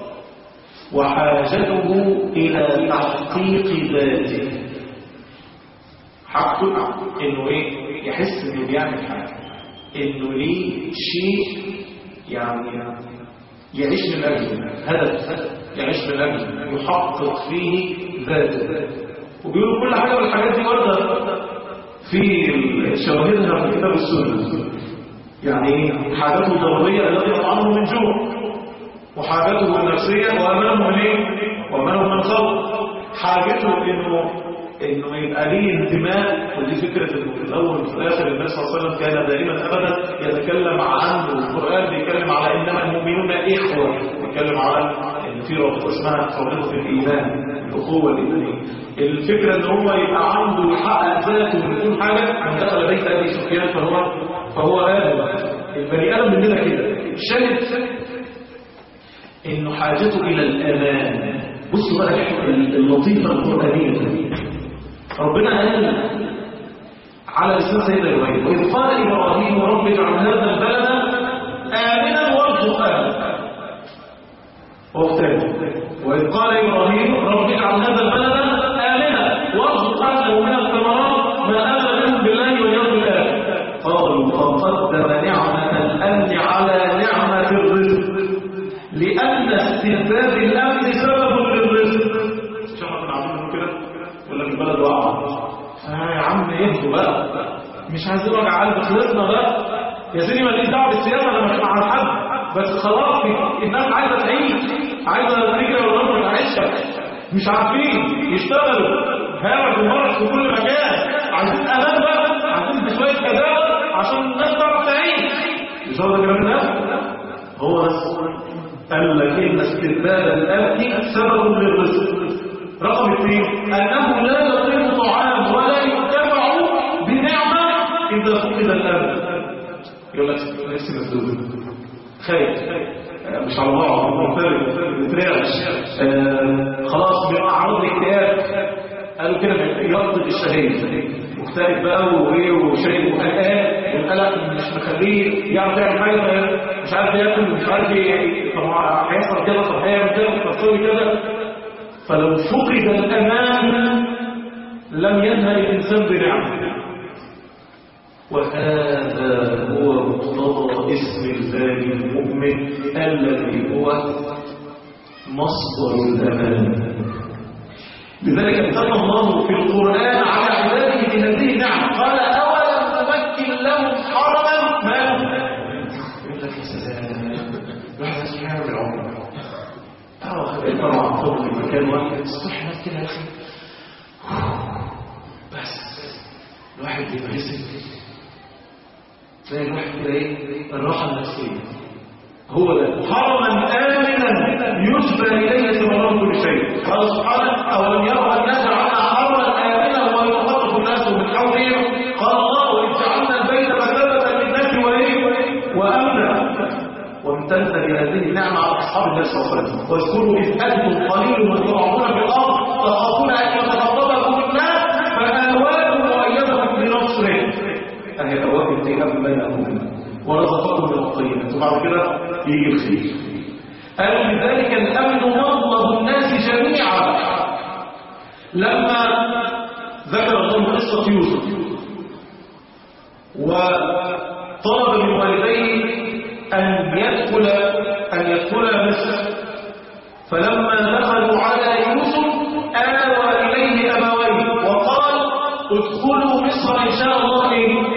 وحاجته الى تحقيق ذاته حقه انه ايه يحس انه بيعمل حاجه انه ليه شيء يعني يعيش من اجله هدف يعيش من اجله يحقق فيه ذاته وبيقولوا كل حاجه من الحاجات دي ورده في شواهدها في كتاب السنه يعني حاجاته الضروريه التي يطعمه من جوع وحاجته النفسيه وامامه من ايه وامامه من خوف حاجته انه انه يبقى ليه انتماء ودي فكره انه في الاول وفي الاخر النبي صلى الله عليه وسلم كان دائما ابدا يتكلم عن القران بيتكلم على انما المؤمنون اخوه بيتكلم على ان في رابطه اسمها رابطه الايمان الاخوه الايمانيه الفكره ان هو يبقى عنده يحقق ذاته من كل حاجه من دخل بيت ابي سفيان فهو فهو ادم البني ادم مننا كده شاهد انه حاجته الى الامان بصوا بقى اللطيفه القرانيه دي ربنا قال على لسان سيدنا ابراهيم واذ قال ابراهيم رب اجعل هذا البلد امنا وارزق اهله وقتين واذ قال ابراهيم رب اجعل هذا البلد امنا وارزق اهله من الثمرات ما امن منهم بالله واليوم الاخر قالوا فقدم نعمه الامن على نعمه الرزق لان استنفاذ الامن سبب للرزق شو احنا عاملين كده ولا في البلد وقع اه يا عم اهدوا بقى مش عايزين وجع قلب خلصنا بقى يا سيدي ماليش دعوه بالسياسه انا مش مع حد بس خلاص الناس عايزه تعيش عايزه تجري وتضرب تعيشها مش عارفين يشتغلوا هارج ومرج في كل مكان عايزين امان بقى عايزين شويه كذاب عشان الناس تعرف تعيش مش هو ده الكلام ده هو بس قال لك ان استبدال الامن سبب للرزق رقم اثنين انه لا يطيب طعام ولا يتبع بنعمه اذا فقد الامن يقول لك نفسي مسدود خايف مش على بعض مختلف بترعش خلاص بأعراض الاكتئاب قالوا كده يفقد الشهية مكتئب بقى وايه وشايف وقلقان والقلق مش مخليه يعرف يعمل حاجه مش عارف ياكل ومش عارف ايه طب هيحصل كده طب هيعمل كده طب تسوي كده فلو فقد الامان لم ينهى الانسان بنعمه وهذا هو مقتضى اسم الله المؤمن الذي هو مصدر الامان لذلك امتن الله في القران على عباده بهذه النعمه قال اولم نمكن لهم حرما ما يقول لك يا سلام واحد سبحانه العمر ترى ترى عن فضل مكان واحد استحمل كده يا اخي بس الواحد بيبقى تلاقي الواحد كده ايه الراحه النفسيه هو ده حرما امنا يجبى اليه ثمرات كل شيء قال سبحانه اولم يروا الناس جعلنا حرما امنا ويتخطف الناس من حولهم قال الله واذ جعلنا البيت مثابه للناس وايه وامنا وامتنت بهذه النعمه على اصحاب النبي صلى الله عليه وسلم واذكروا اذ انتم قليل وتضعفون في الارض تخافون ان يتخطفكم الناس فاواكم وايدكم بنصره أهي أواكب دي قبل بينهم ورزقكم من الطيبات وبعد كده يجي الخير قالوا لذلك الأمن مطلب الناس جميعا لما ذكر الله قصة يوسف وطلب من والديه أن يدخل أن يدخل مصر فلما دخلوا على يوسف آوى إليه أبويه وقال ادخلوا مصر إن شاء الله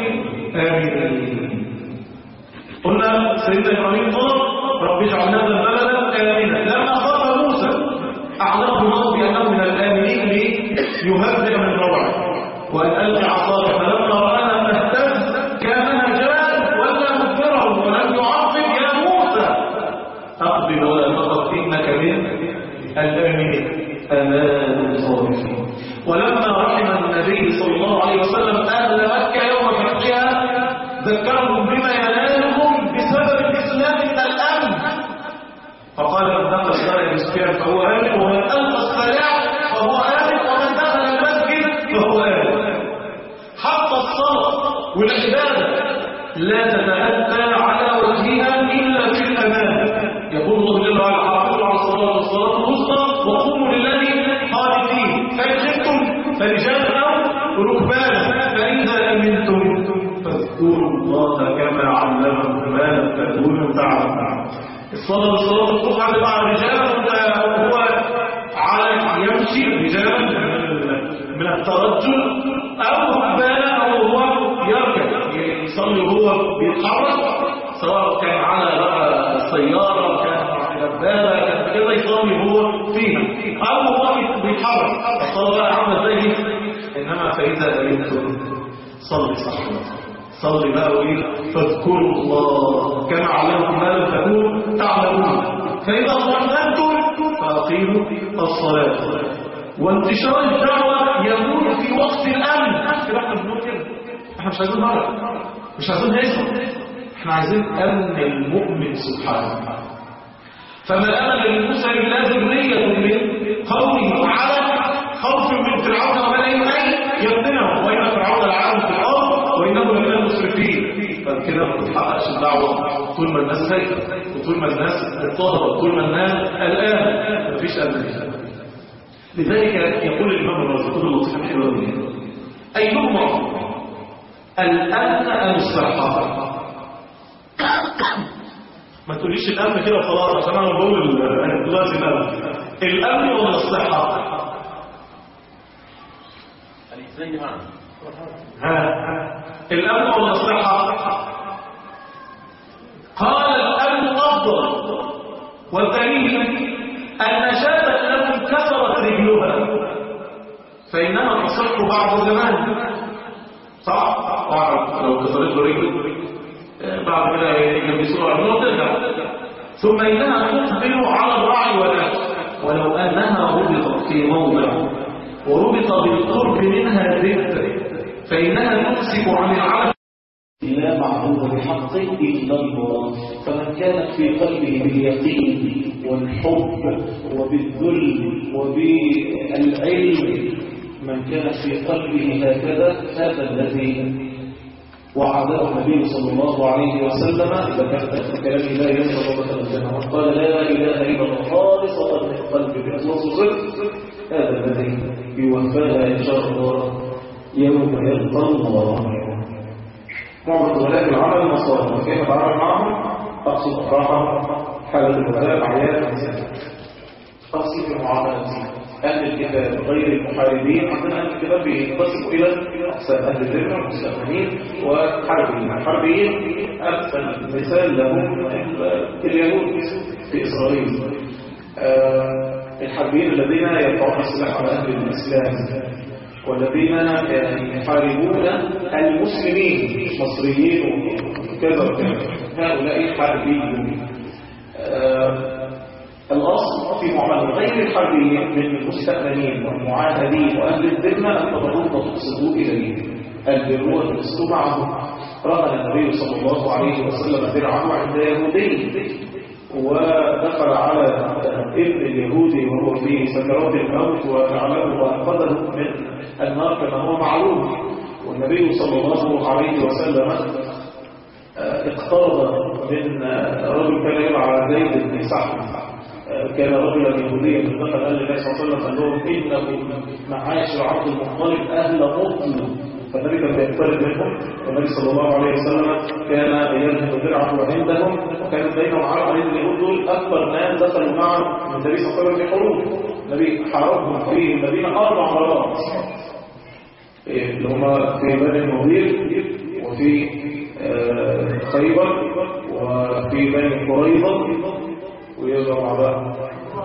آمين قلنا سيدنا إبراهيم قال رب اجعل هذا البلد آمنا لما خاف موسى أعلمه الله بأنه من الآمنين ليهدئ من روعه وأن ألقي عصاك فلما رآها تهتز كانها جان ولا مدبره ولم يعقب يا موسى أقبل ولا تخف إنك من الآمنين أمان صادقين ولما رحم النبي صلى الله عليه وسلم أهل مكة يوم فتحها ذكرهم بما ينالهم بسبب الإسلام من الأمن فقال من دخل الشارع المسكين فهو آمن ومن ألقى السلاح فهو آمن ومن دخل المسجد فهو آمن حتى الصلاة والعبادة لا تتأتى على وجهها إلا في الأمان يقول الله جل وعلا حافظوا على الصلاة والصلاة الوسطى وقوموا لله قانتين فإن خفتم فرجالا أو ركبانا فإذا أمنتم تعالى الصلاة والصلاة الصبح مع الرجال وهو على يمشي رجالا من الترجل أو بال أو هو يركب يصلي وهو بيتحرك سواء كان على بقى السيارة كان على دبابة كان كده يصلي وهو فيها أو هو بيتحرك الصلاة بقى عاملة زي دي. إنما فإذا أمنتم صلي صح صلي بقى وإيه فاذكروا الله كما علمكم ما لم تكونوا تعلمون فإذا ظننتم فأقيموا الصلاة وانتشار الدعوة يكون في وقت الأمن كده احنا بنقول كده احنا مش عايزين مرض مش عايزين هزم احنا عايزين أمن المؤمن سبحانه فما أمن للموسى إلا ذرية من قومه على خوف من فرعون وملئه أن يبنهم وإن فرعون لعالم في الأرض وإنه لمن المسرفين فكده ما تتحققش الدعوة طول ما الناس خايفة وطول ما الناس مضطهدة وطول ما الناس الآن مفيش أمن لذلك يقول الإمام الرازي كل اللطيفة الحلوة دي أيهما الأمن أم الصحة ما تقوليش الأمن كده وخلاص عشان أنا بقول أنا دلوقتي الأمن الأمن ولا الصحة الاثنين معا ها الأمن ولا الصحة قال الأمن أفضل والدليل أن شابة لم كسرت رجلها فإنها تصح بعد زمان صح؟ طبعا لو كسرت رجل بعد كده يلبسوها عمله وترجع ثم إنها تقبل على الرعي والأكل ولو أنها ربطت في موضع وربط بالقرب منها ذكر فإنها تمسك عن العمل لا معبود بحق إلا الله فمن كانت في قلبه باليقين والحب وبالذل وبالعلم من كانت في قلبه هكذا هذا الذي وعده النبي صلى الله عليه وسلم إذا كانت في كلامه لا ينفع وبدل الجنة وقال لا إله إلا الله خالصة من قلبه بإخلاص صدق هذا الذي يوفاها إن شاء الله يوم يلقى الله معظم ولاء العمل مصائب كيف اتعامل معهم اقصد افراحهم حاله الولاء اعياد الانسان اقصد في معاملتي اهل الكتاب غير المحاربين عندنا اهل الكتاب بينقسموا الى اقسام اهل الذمه والمستامنين وحربيين الحربيين امثل مثال لهم اليهود في اسرائيل آه، الحربيين الذين يرفعون السلاح على اهل الاسلام والذين يحاربون المسلمين مش مصريين وكذا وكذا هؤلاء حربيون آه، الأصل في معاملة غير الحربيين من المستأمنين والمعاهدين وأهل الذمة أن تضرون وتقصدوا إليهم البر وتقصدوا معهم رمى النبي صلى الله عليه وسلم درعه عند يهودي ودخل على ابن اليهودي وهو في سكرات الموت وجعله وانقذه من النار كما هو معلوم والنبي صلى الله عليه وسلم اقترض من رجل كان يدعى زيد بن سعد كان رجلا يهوديا دخل قال للنبي صلى الله عليه وسلم قال لهم انه معاشر عبد المطلب اهل مطلب فالنبي كان بيقترب منهم والنبي صلى الله عليه وسلم كان يذهب درعه عندهم وكان بينهم عرب عليه اليهود دول اكثر ناس دخلوا معه من النبي صلى الله عليه وسلم في حروب النبي حاربهم في المدينه اربع مرات إيه، اللي هما في بني النضير وفي آه، خيبر وفي بني قريظه ويرجع مع بعض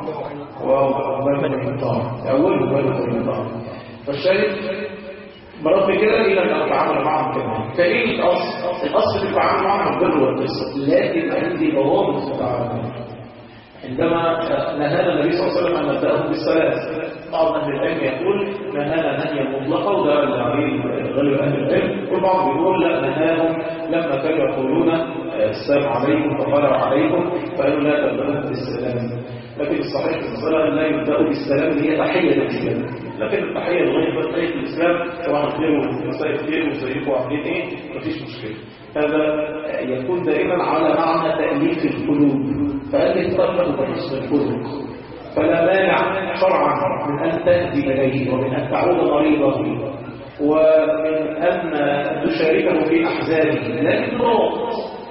وبني قريظه اول بني قريظه فالشاهد برغم كده إلى أن أتعامل معهم كمان فإيه الأصل؟ الأصل في التعامل معهم البر والقسط لكن عندي ضوابط في التعامل عندما نهانا النبي صلى الله عليه وسلم أن نبدأهم بالثلاث بعض أهل العلم يقول نهانا نهيا مطلقا وده اللي عليه غالب أهل العلم والبعض يقول لا نهاهم لما كانوا يقولون السلام عليكم فقالوا عليكم فقالوا لا تبدأهم بالسلام لكن الصحيح في المسألة لا يبدأوا بالسلام هي تحية للإسلام لكن التحية الغير تحية الإسلام طبعا خير ومسائل خير وزيكم عاملين إيه مفيش مشكلة هذا يكون دائما على معنى تأليف القلوب فقال لك طلب بحسن الخلق فلا مانع شرعا من أن تهدي إليه ومن أن تعود مريضه ومن أن تشاركه في أحزانه لكن ضغط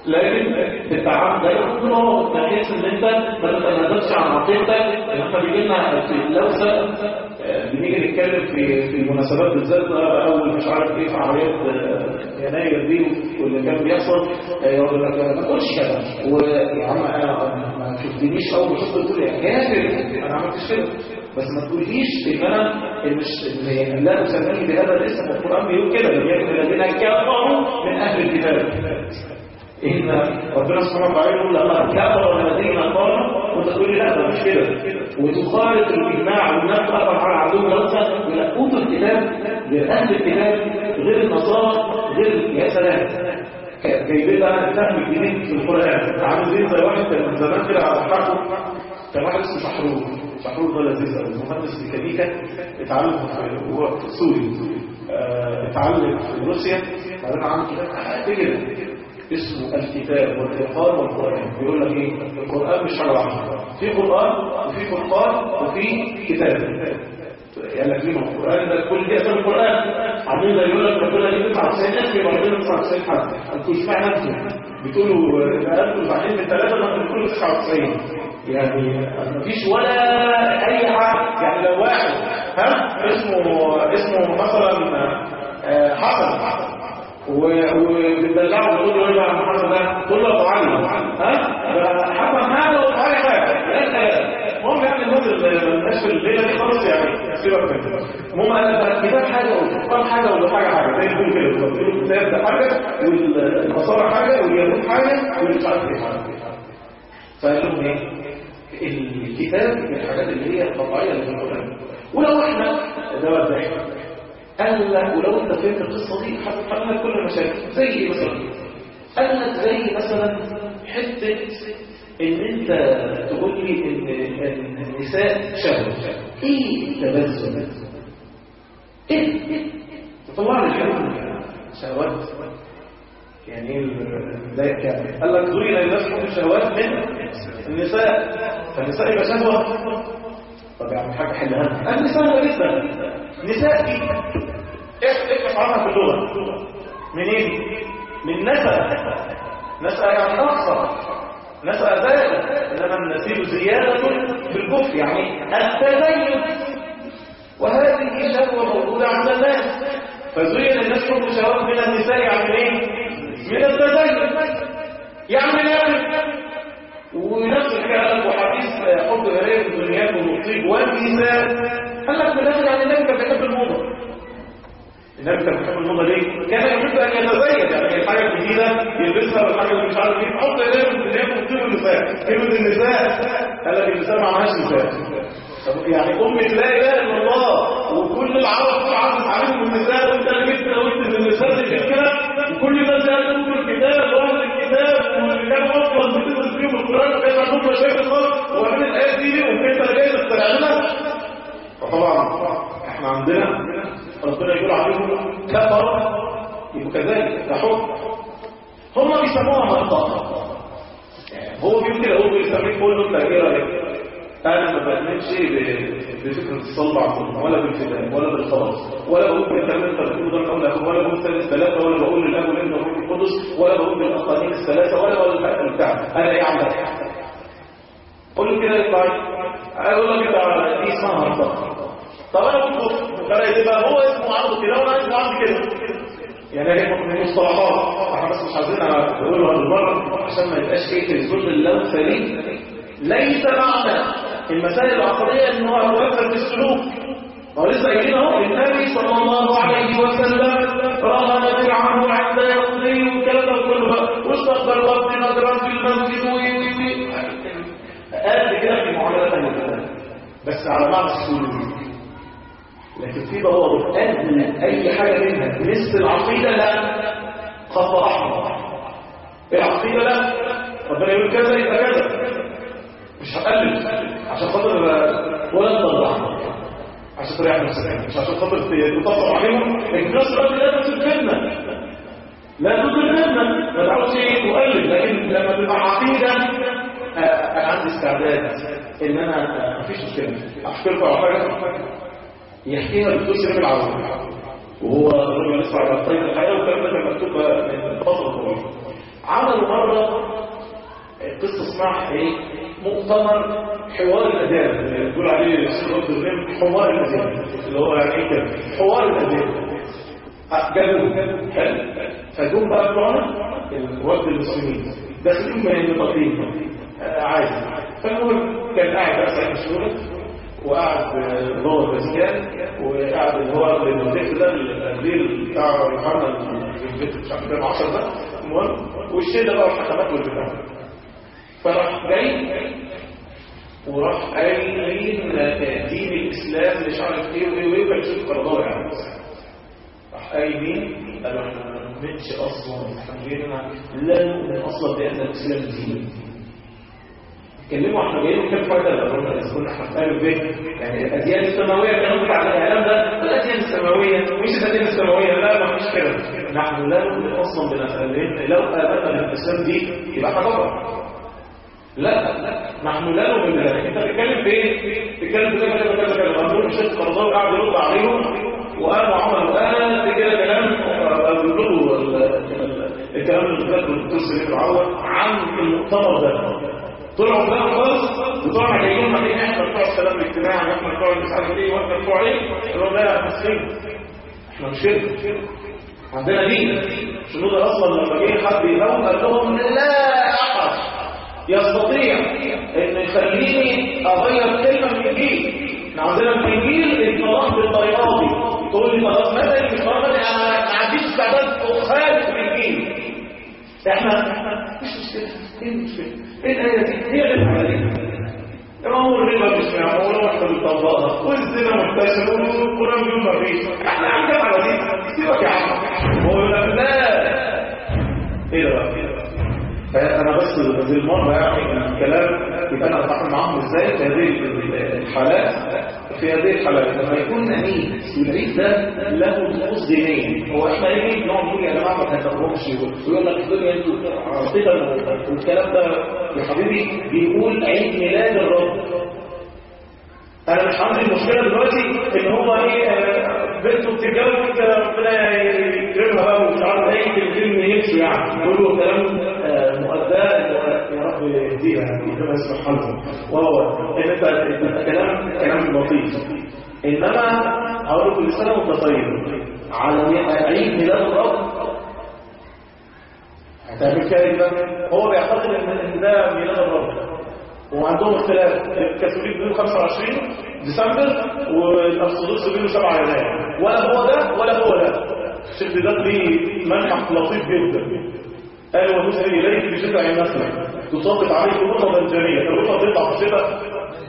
لكن التعامل ده يكون هو بحيث ان انت ما تتنازلش عن عقيدتك احنا بيجي لنا في اللوسه آه، بنيجي نتكلم في في المناسبات بالذات بقى اول مش عارف ايه في عمليات آه، يناير دي واللي كان بيحصل آه، يقول لك ما تقولش كده ويا عم انا ما شفتنيش اول ما شفت تقول يا كافر انا ما عملتش كده بس ما تقوليش ان انا مش ان لا تسمعني بهذا الاسم القران بيقول كده لم يكن الذين كفروا من اهل الكتاب إن ربنا سبحانه وتعالى يقول لقد كفر الذين قالوا وأنت تقول لي لا ده مش كده وتخالف الإجماع والناس تقر على عدو نفسك يقول لك أوتوا الكتاب غير أهل الكتاب غير النصارى غير يا سلام جايبين لنا الفهم الجديد في القرآن عامل زي زي واحد كان من زمان كده على حقه كان واحد اسمه شحرور شحرور ده لذيذ قوي مهندس ميكانيكا اتعلم في هو في سوري آه، اتعلم في روسيا بعدين عمل كتاب كده اسمه الكتاب والفرقان والقرآن بيقول لك ايه القرآن مش حاجة واحدة في قرآن وفي فرقان وفي كتاب يعني لك ليه ما القرآن ده كل دي أسامي القرآن عاملين زي يقول لك ربنا ليه 99 اسم يبقى ربنا 99 حد انتوا اشمعنى انتوا بتقولوا ده انتوا زعلانين من ثلاثة ما انتوا بتقولوا 99 يعني مفيش ولا أي حاجة يعني لو واحد ها اسمه اسمه مثلا آه، حسن وبتدلعه وتقول له ايه بقى محمد ده تقول له ابو علي ها حسن هذا وابو علي هذا يا سلام المهم يعني الناس اللي مالهاش في الليله دي خالص يعني سيبك منها المهم قال لك الكتاب حاجه والقران حاجه ولا حاجه حاجه زي الفيلم كده بالظبط يقولوا الكتاب ده حاجه والنصارى حاجه واليهود حاجه والمش عارف ايه حاجه فقال لهم ايه الكتاب من الحاجات اللي هي الطبيعيه اللي في القران ولو احنا ده بقى الضحك قال لك ولو انت فهمت القصه دي هتحل لك كل المشاكل زي ايه مثلا قال لك زي مثلا حته ان انت تقول لي ان إن النساء شهوه ايه التبذل ايه تطلع لي الحلول شهوات يعني ايه ازاي كامل قال لك زين للناس حب الشهوات من النساء فالنساء يبقى شهوه طب يعني حاجه حلها النساء هو جدا نساء دي اكتب عنها في اللغه منين من نسأ نسأ يعني أقصر نسأ زائد إنما النسيب زيادة في الكفر يعني التزين وهذه شهوة موجودة عند الناس فزين الناس حب شهوات من النساء يعني ايه؟ من التزين يعني من يأكل ونفس الحكايه قال لك وحديث حب غريب الدنيا والطيب والنساء قال لك بنفس يعني النبي كان بيحب الموضه النبي كان بيحب الموضه ليه؟ كان يحب ان يتزين يعني الحاجه الجديده يلبسها والحاجه اللي مش عارف ايه حب غريب الدنيا والطيب والنساء كلمه النساء قال لك النساء ما معهاش نساء طب يعني أمة لا إله إلا الله وكل العرب عرضت عليهم النساء وانت اللي جبت قلت ان النساء اللي كده وكل الناس قالوا الكتاب واهل الكتاب واللي كانوا اصلا بتدرس فيهم القران وكان عندهم مشاكل خالص ومن الايه دي وكيف جاي تستعملها فطبعا احنا عندنا ربنا يقول عليهم كفر يبقوا كذلك ده حكم هم بيسموها منطقه يعني هو بيقول كده هو بيسميه كله انت ايه رايك انا ما بأمنش بفكرة الصلب عقلنا ولا بالفداء ولا بالخلاص ولا بقول بالكلام انت بتقوله ده الاول ولا بقول ثالث ثلاثة ولا بقول للاب والابن والروح القدس ولا بقول بالاقانيم الثلاثة ولا بقول الحق بتاع انا ايه عندك قول له كده يطلع اقول لك انت دي اسمها منطقة طب انا قلت فرق يبقى هو اسمه عرض كده وانا اسمه عرض كده يعني هي من مصطلحات احنا بس مش عايزين نقولها بالمره عشان ما يبقاش ايه في الجزء اللمسه دي ليس معنى المسائل العقلية ان هو يؤثر في السلوك هو لسه قايلين اهو النبي صلى الله عليه وسلم رهن فرعون عند يقضي والكلام ده كله بقى واستقبل وقت نظرا في المسجد وي وي وي قال كده في معاملات ثانيه بس على معنى السلوك لكن في ضوابط قبل اي حاجه منها مثل العقيده لا خط احمر العقيده لا ربنا يقول كذا يبقى كذا مش هقلل عشان خاطر ولا تضرع عشان تريح نفسك مش عشان خاطر تطبق عليهم لكن نفس الوقت لا تسلمنا لا تسلمنا ما تعودش ايه تقلل لكن لما تبقى عقيده انا عندي استعداد ان انا مفيش مشكله احكي لكم على حاجه يحكيها الدكتور سليم العوضي وهو الراجل لسه على الطريق الحقيقه والكلام ده كان مكتوب من فتره طويله عملوا مرة قصة اسمها ايه مؤتمر حوار الأذان اللي بيقول عليه الشيخ عبد الرحيم حوار الأذان اللي هو يعني ايه كده حوار الأذان جابوا حلو فجم بقى بتوعنا الوفد المسلمين داخلين من النطاقين آه، عادي فالمهم كان قاعد بقى سعيد مشهورة وقعد ضوء البسكان وقعد اللي هو البيت ده القنديل بتاع محمد في البيت مش عارف كام 10 ده المهم والشله بقى والحكمات والبتاع فراح جاي وراح قايلين دين الاسلام مش عارف ايه وايه وايه وكان شوف قرضاوي يعني راح قايلين قالوا احنا ما نؤمنش اصلا احنا جينا لا نؤمن اصلا بان الاسلام دين اتكلموا احنا جايين نتكلم فايده لو قلنا اذا كنا احنا في الف يعني الاديان السماويه كانوا بتاع الاعلام ده الاديان السماويه مش الاديان السماويه لا ما فيش كده نحن لا نؤمن اصلا بنفسنا لان لو امنا بالاسلام دي يبقى احنا كفر لا لا نحن لا نؤمن بذلك انت بتتكلم في ايه؟ بتتكلم في كذا كذا كذا كذا مأمون الشيخ قرضاوي قاعد يرد عليهم وقالوا عملوا قال كده كلام بيقولوا الكلام اللي فات الدكتور سليم العوض عن المؤتمر ده طلعوا بقى خالص وطلعوا جايين ما بين احنا بتوع السلام الاجتماعي واحنا بتوع مش عارف ايه واحنا بتوع ايه قالوا لا يا مسلمين احنا مش كده عندنا دين شنو ده اصلا لما جه حد ينام قال لهم لا احد يستطيع ان يخليني اغير كلمه من الانجيل احنا عندنا في الانجيل الطلاق بالطريقه دي تقول لي خلاص مدني مش مدني انا ما عنديش استعداد اخالف الانجيل احنا احنا مش مشكله ايه المشكله ايه الايه دي هي غير عمليه هو الربا مش معمول واحنا بنطبقها والزنا منتشر والقران بيقول ما فيش احنا عندنا على دي سيبك يا عم هو يقول لك لا ايه ده بقى فانا بس هذه المره يعني الكلام يبقى انا اتعامل معاهم ازاي في هذه الحالات في هذه الحالات لما يكون عيد والعيد ده له طقوس دينيه هو احنا ايه نقعد نقول يا جماعه ما تهتموش ويقول لك الدنيا انتوا عاطفه والكلام ده يا حبيبي بيقول عيد ميلاد الرب انا مش عندي مشكله دلوقتي ان هو ايه آه، بنته بتتجوز آه، ربنا يكرمها بقى ومش عارف ايه الفيلم يمشي يعني يقولوا كلام آه، مؤداه يا رب يهديها ربنا يصلح حالهم وهو ان انت انت كلام كلام لطيف انما هقول كل سنه وانت طيب على عيد ميلاد الرب هتعمل كده يبقى هو بيعتقد ان إن ده ميلاد الرب وعندهم اختلاف الكاثوليك بيقولوا 25 ديسمبر والارثوذكس بيقولوا 7 يناير ولا هو ده ولا هو ده الشيخ ده ليه منحى لطيف جدا قال ومسلم اليك بشفع مثلا تصادق عليك رطبا جميله الرطب بيطلع في الشتاء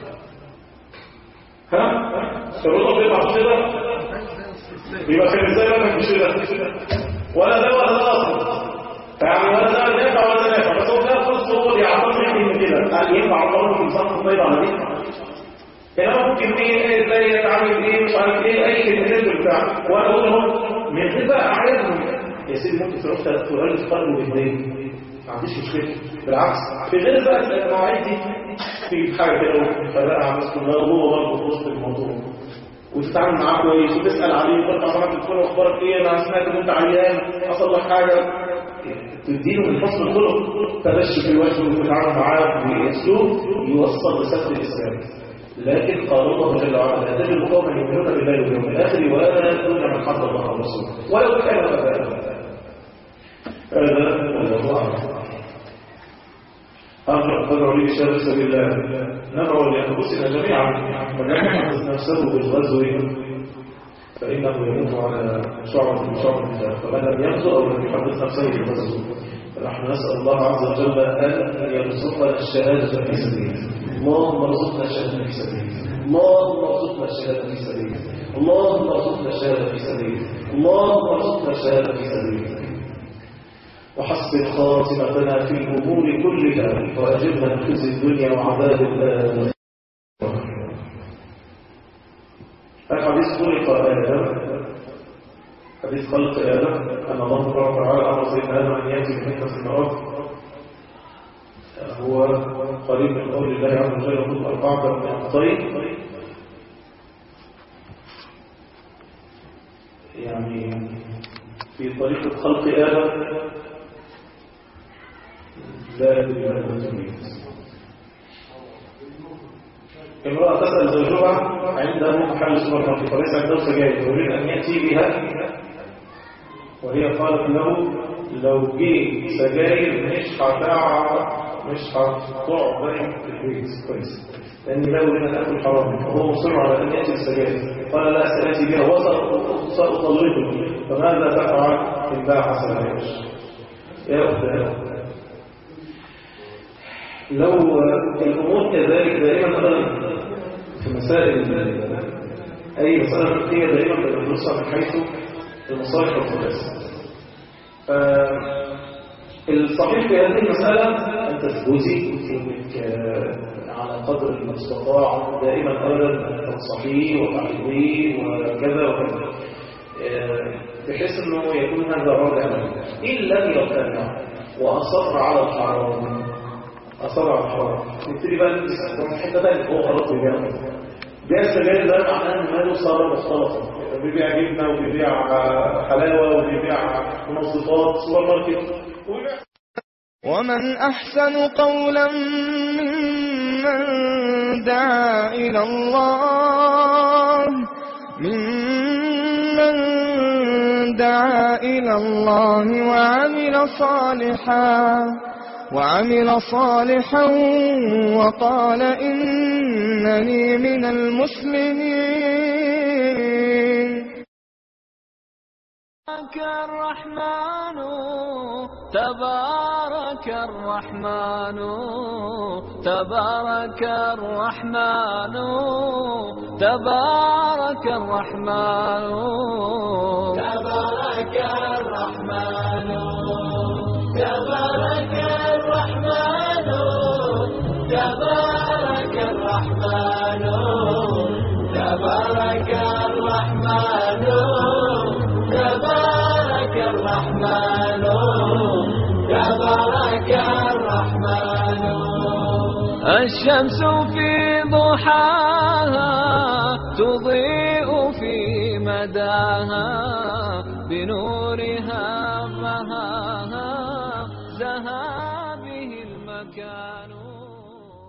ها الرطب بيطلع في الشتاء يبقى كان ازاي بقى في الشتاء ولا ده ولا ده اصلا يعني ولا ده نافع ولا ده نافع بس هو ده خلص هو يعتبر من كده قال ينفع الله في صف طيب على دي كلام ممكن ايه ازاي يتعامل ايه مش عارف ايه اي كلمات بتاع وانا اقول اهو من غير بقى عايزهم يا سيدي ممكن تروح تقول في قلبه بايديه ما عنديش مشكله بالعكس في غير بقى المواعيد دي في حاجه كده وتفرقها عن بسم الله وهو برضه في وسط الموضوع وتتعامل معاه كويس وتسال عليه وترفع معاه تليفون اخبارك ايه انا سمعت ان انت عيان حصل لك حاجه تديله من حسن الخلق تبشر في الوجه وتتعامل معاه باسلوب يوصل رساله الاسلام لكن قال الله جل وعلا لا تجد قوما يؤمنون بالله واليوم الاخر ولا يؤمنون من حد الله ورسوله ولو كان اباءهم هذا والله اعلم أرجع فدعوا لي بشهادة سبيل الله ندعو لأنفسنا جميعا من يحدث نفسه بالغزو فإنه يموت على شعبة من شعب الله فمن لم يغزو أو لم يحدث نفسه بالغزو فنحن نسأل الله عز وجل أن يرزقنا الشهادة في سبيله اللهم ارزقنا الشهادة في سبيله اللهم ارزقنا الشهادة في سبيله اللهم ارزقنا الشهادة في سبيله اللهم ارزقنا الشهادة في سبيله وحسن خاتمتنا في الأمور كلها وأجرنا من خزي الدنيا وعذاب الآخرة الحديث خلق آدم حديث خلق آدم أن الله سبحانه وتعالى أمر سيدنا آدم أن يأتي بحكمة المرأة هو قريب من قول الله عز وجل خذ أربعة من الطيب يعني في طريقة خلق آدم لا أدري ماذا تريد امرأة تسأل زوجها عنده محل سوبر ماركت وليس عنده سجاير تريد أن يأتي بها وهي قالت له لو جه سجاير مش هتعرف مش هتقع باين في البيت كويس لأن لو لنا ناكل حرام وهو مصر على أن يأتي السجاير قال لا سأتي بها وسأطلقه فماذا تفعل إن باع سجاير يا أختي لو الأمور كذلك دائما أبدا في مسائل أي مسألة فقهية دائما بندرسها من حيث المصالح والمفاسد الصحيح في هذه المسألة أن تثبتي إنك على قدر المستطاع دائما أبدا أن تنصحيه وتعلميه وكذا وكذا بحيث أنه يكون هذا راجع له إن لم يقتنع وأصر على الحرام أصر على الحرام نبتدي بقى نسأل حتة تانية هو خلاص بيبيع بيع السجاير ده معناه ان ماله صار مختلطا بيبيع جبنه وبيبيع حلاوه وبيبيع منظفات سوبر ماركت وبيبيع ومن أحسن قولا ممن دعا إلى الله ممن دعا إلى الله وعمل صالحا وعمل صالحا وقال إنني من المسلمين تبارك الرحمن تبارك الرحمن تبارك الرحمن تبارك الرحمن تبارك الرحمن تبارك الرحمن تبارك الرحمن تبارك الرحمن تبارك الرحمن تبارك الرحمن الشمس في ضحاها تضيء في مداها بنور